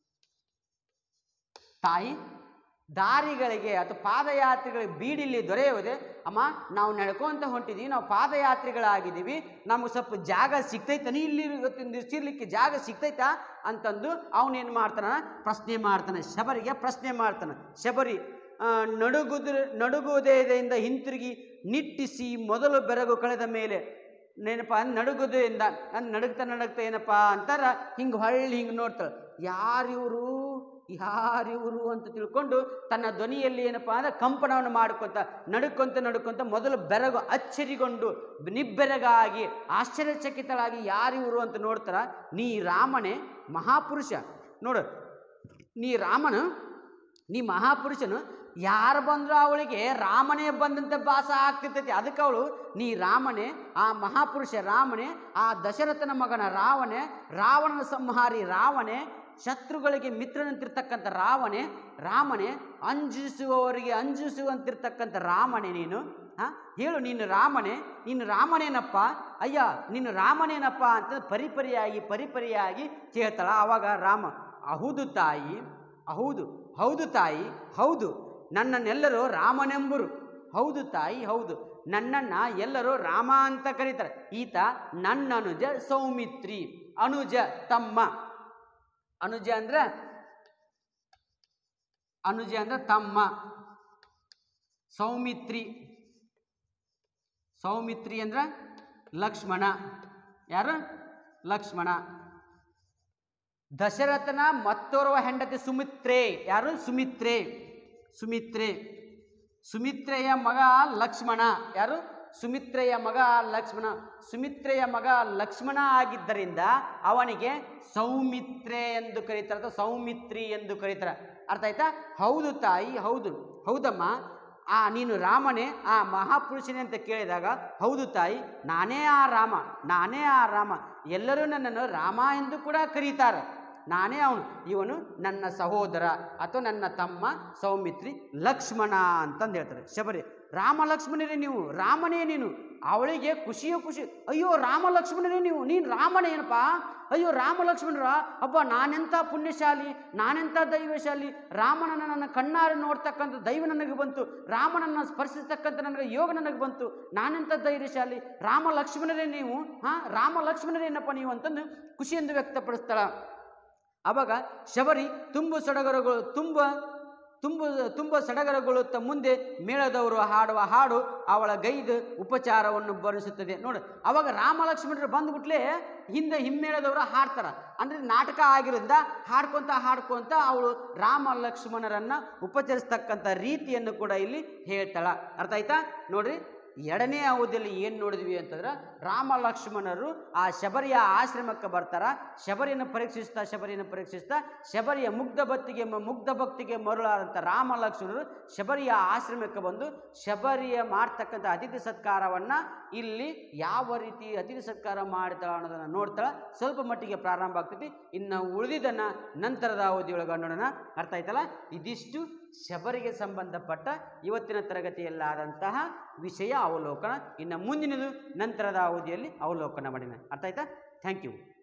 ತಾಯಿ ದಾರಿಗಳಿಗೆ ಅಥವಾ ಪಾದಯಾತ್ರಿಗಳಿಗೆ ಬೀಡಿಲ್ಲಿ ದೊರೆಯುವುದೇ ಅಮ್ಮ ನಾವು ನಡ್ಕೊಂತ ಹೊಂಟಿದ್ದೀವಿ ನಾವು ಪಾದಯಾತ್ರಿಗಳಾಗಿದ್ದೀವಿ ನಮಗೆ ಸ್ವಲ್ಪ ಜಾಗ ಸಿಗ್ತೈತಾನೆ ಇಲ್ಲಿ ನಿಲ್ಸಿರ್ಲಿಕ್ಕೆ ಜಾಗ ಸಿಗ್ತೈತಾ ಅಂತಂದು ಅವನೇನು ಮಾಡ್ತಾನ ಪ್ರಶ್ನೆ ಮಾಡ್ತಾನೆ ಶಬರಿಗೆ ಪ್ರಶ್ನೆ ಮಾಡ್ತಾನೆ ಶಬರಿ ಆ, ನಡುಗುದ್ರ ನಡುಗುವುದೆಯಿಂದ ಹಿಂತಿರುಗಿ ನಿಟ್ಟಿಸಿ ಮೊದಲು ಬೆರಗು ಕಳೆದ ಮೇಲೆ ನೆನಪ ನಡುಗುದೆಯಿಂದ ಅಂದ್ ನಡುಗ್ತಾ ನಡುಗ್ತಾ ಏನಪ್ಪ ಅಂತಾರ ಹಿಂಗೆ ಹೊಳ್ಳಿ ಹಿಂಗೆ ನೋಡ್ತಾಳೆ ಯಾರಿವರು ಯಾರಿವರು ಅಂತ ತಿಳ್ಕೊಂಡು ತನ್ನ ಧ್ವನಿಯಲ್ಲಿ ಏನಪ್ಪ ಅಂದ್ರೆ ಕಂಪನವನ್ನು ಮಾಡ್ಕೊಂತ ನಡುಕೊಂತ ನಡುಕೊಂತ ಮೊದಲು ಬೆರಗು ಅಚ್ಚರಿಗೊಂಡು ನಿಬ್ಬೆರಗಾಗಿ ಆಶ್ಚರ್ಯಚಕಿತಳಾಗಿ ಯಾರಿವರು ಅಂತ ನೋಡ್ತಾರ ನೀ ರಾಮನೇ ಮಹಾಪುರುಷ ನೋಡು ನೀ ರಾಮನು ನೀ ಮಹಾಪುರುಷನು ಯಾರು ಬಂದ್ರು ಅವಳಿಗೆ ರಾಮನೇ ಬಂದಂತೆ ಭಾಸ ಆಗ್ತಿರ್ತೈತಿ ಅದಕ್ಕೆ ಅವಳು ನೀ ರಾಮನೇ ಆ ಮಹಾಪುರುಷ ರಾಮನೇ ಆ ದಶರಥನ ಮಗನ ರಾವಣೆ ರಾವಣನ ಸಂಹಾರಿ ರಾವಣೆ ಶತ್ರುಗಳಿಗೆ ಮಿತ್ರನಂತಿರ್ತಕ್ಕಂಥ ರಾವಣೆ ರಾಮನೇ ಅಂಜಿಸುವವರಿಗೆ ಅಂಜಿಸುವಂತಿರ್ತಕ್ಕಂಥ ರಾಮನೇ ನೀನು ಹಾಂ ಹೇಳು ನೀನು ರಾಮನೇ ನೀನು ರಾಮನೇನಪ್ಪ ಅಯ್ಯ ನೀನು ರಾಮನೇನಪ್ಪ ಅಂತ ಪರಿಪರಿಯಾಗಿ ಪರಿಪರಿಯಾಗಿ ಕೇಳ್ತಾಳ ಆವಾಗ ರಾಮ ಹೌದು ತಾಯಿ ಹೌದು ಹೌದು ತಾಯಿ ಹೌದು ನನ್ನನ್ನೆಲ್ಲರೂ ರಾಮನೆಂಬರು ಹೌದು ತಾಯಿ ಹೌದು ನನ್ನನ್ನು ಎಲ್ಲರೂ ರಾಮ ಅಂತ ಕರೀತಾರೆ ಈತ ನನ್ನ ಅನುಜ ಸೌಮಿತ್ರಿ ಅನುಜ ತಮ್ಮ ಅನುಜ ಅಂದ್ರೆ ಅನುಜ ಅಂದ್ರೆ ತಮ್ಮ ಸೌಮಿತ್ರಿ ಸೌಮಿತ್ರಿ ಅಂದ್ರೆ ಲಕ್ಷ್ಮಣ ಯಾರು ಲಕ್ಷ್ಮಣ ದಶರಥನ ಮತ್ತೋರ್ವ ಹೆಂಡತಿ ಸುಮಿತ್ರೆ ಯಾರು ಸುಮಿತ್ರೆ ಸುಮಿತ್ರೆ ಸುಮಿತ್ರೆಯ ಮಗ ಲಕ್ಷ್ಮಣ ಯಾರು ಸುಮಿತ್ರೆಯ ಮಗ ಲಕ್ಷ್ಮಣ ಸುಮಿತ್ರೆಯ ಮಗ ಲಕ್ಷ್ಮಣ ಆಗಿದ್ದರಿಂದ ಅವನಿಗೆ ಸೌಮಿತ್ರೆ ಎಂದು ಕರೀತಾರೆ ಅಥವಾ ಸೌಮಿತ್ರಿ ಎಂದು ಕರೀತಾರೆ ಅರ್ಥ ಆಯ್ತಾ ಹೌದು ತಾಯಿ ಹೌದು ಹೌದಮ್ಮ ಆ ನೀನು ರಾಮನೇ ಆ ಮಹಾಪುರುಷನೇ ಅಂತ ಕೇಳಿದಾಗ ಹೌದು ತಾಯಿ ನಾನೇ ಆ ರಾಮ ನಾನೇ ಆ ರಾಮ ಎಲ್ಲರೂ ನನ್ನನ್ನು ರಾಮ ಎಂದು ಕೂಡ ಕರೀತಾರೆ ನಾನೇ ಅವನು ಇವನು ನನ್ನ ಸಹೋದರ ಅಥವಾ ನನ್ನ ತಮ್ಮ ಸೌಮಿತ್ರಿ ಲಕ್ಷ್ಮಣ ಅಂತಂದು ಹೇಳ್ತಾರೆ ಶಬರಿ ರಾಮ ಲಕ್ಷ್ಮಣರೇ ನೀವು ರಾಮನೇ ನೀನು ಅವಳಿಗೆ ಖುಷಿಯೋ ಖುಷಿ ಅಯ್ಯೋ ರಾಮ ಲಕ್ಷ್ಮಣರೇ ನೀವು ನೀನು ರಾಮನೇನಪ್ಪ ಅಯ್ಯೋ ರಾಮ ಲಕ್ಷ್ಮಣರ ಅಬ್ಬ ನಾನೆಂಥ ಪುಣ್ಯಶಾಲಿ ನಾನೆಂಥ ದೈವಶಾಲಿ ರಾಮನನ್ನು ನನ್ನ ಕಣ್ಣಾರೆ ನೋಡ್ತಕ್ಕಂಥ ದೈವ ನನಗೆ ಬಂತು ರಾಮನನ್ನು ಸ್ಪರ್ಶಿಸ್ತಕ್ಕಂಥ ನನಗೆ ಯೋಗ ನನಗೆ ಬಂತು ನಾನೆಂಥ ಧೈರ್ಯಶಾಲಿ ರಾಮ ಲಕ್ಷ್ಮಣರೇ ನೀವು ಹಾಂ ರಾಮ ಲಕ್ಷ್ಮಣರೇನಪ್ಪ ನೀವು ಅಂತಂದು ಖುಷಿಯಿಂದ ವ್ಯಕ್ತಪಡಿಸ್ತಾಳ ಅವಾಗ ಶಬರಿ ತುಂಬು ಸಡಗರಗಳು ತುಂಬ ತುಂಬ ತುಂಬ ಸಡಗರಗೊಳ್ಳುತ್ತ ಮುಂದೆ ಮೇಳದವರು ಹಾಡುವ ಹಾಡು ಅವಳ ಗೈದು ಉಪಚಾರವನ್ನು ಬರೆಸುತ್ತದೆ ನೋಡು ಅವಾಗ ರಾಮ ಲಕ್ಷ್ಮಣರು ಬಂದ್ಬಿಟ್ಲೆ ಹಿಂದೆ ಹಿಮ್ಮೇಳದವರು ಹಾಡ್ತಾರ ಅಂದರೆ ನಾಟಕ ಆಗಿರೋದ್ರಿಂದ ಹಾಡ್ಕೊಂತ ಹಾಡ್ಕೊಂತ ಅವಳು ರಾಮ ಲಕ್ಷ್ಮಣರನ್ನ ಉಪಚರಿಸ್ತಕ್ಕಂಥ ರೀತಿಯನ್ನು ಕೂಡ ಇಲ್ಲಿ ಹೇಳ್ತಾಳ ಅರ್ಥ ಆಯ್ತಾ ನೋಡ್ರಿ ಎರಡನೇ ಅವಧಿಯಲ್ಲಿ ಏನು ನೋಡಿದ್ವಿ ಅಂತಂದ್ರೆ ರಾಮ ಲಕ್ಷ್ಮಣರು ಆ ಶಬರಿಯ ಆಶ್ರಮಕ್ಕೆ ಬರ್ತಾರ ಶಬರಿಯನ್ನು ಪರೀಕ್ಷಿಸ್ತಾ ಶಬರಿಯನ್ನು ಪರೀಕ್ಷಿಸ್ತಾ ಶಬರಿಯ ಮುಗ್ಧ ಭಕ್ತಿಗೆ ಮ- ಮುಗ್ಧ ಭಕ್ತಿಗೆ ಮರುಳಾದಂಥ ರಾಮ ಲಕ್ಷ್ಮಣರು ಶಬರಿಯ ಆಶ್ರಮಕ್ಕೆ ಬಂದು ಶಬರಿಯ ಮಾಡ್ತಕ್ಕಂಥ ಅತಿಥಿ ಸತ್ಕಾರವನ್ನು ಇಲ್ಲಿ ಯಾವ ರೀತಿ ಅತಿಥಿ ಸತ್ಕಾರ ಮಾಡ್ತಾಳ ಅನ್ನೋದನ್ನು ನೋಡ್ತಾಳ ಸ್ವಲ್ಪ ಮಟ್ಟಿಗೆ ಪ್ರಾರಂಭ ಆಗ್ತೈತಿ ಇನ್ನು ಉಳಿದಿದ್ದನ್ನು ನಂತರದ ಅವಧಿಯೊಳಗೆ ನೋಡೋಣ ಅರ್ಥ ಆಯ್ತಲ್ಲ ಇದಿಷ್ಟು ಶಬರಿಗೆ ಸಂಬಂಧಪಟ್ಟ ಇವತ್ತಿನ ತರಗತಿಯಲ್ಲಾದಂತಹ ವಿಷಯ ಅವಲೋಕನ ಇನ್ನು ಮುಂದಿನದು ನಂತರದ ಅವಧಿಯಲ್ಲಿ ಅವಲೋಕನ ಮಾಡಿನ ಅರ್ಥ ಆಯ್ತಾ ಥ್ಯಾಂಕ್ ಯು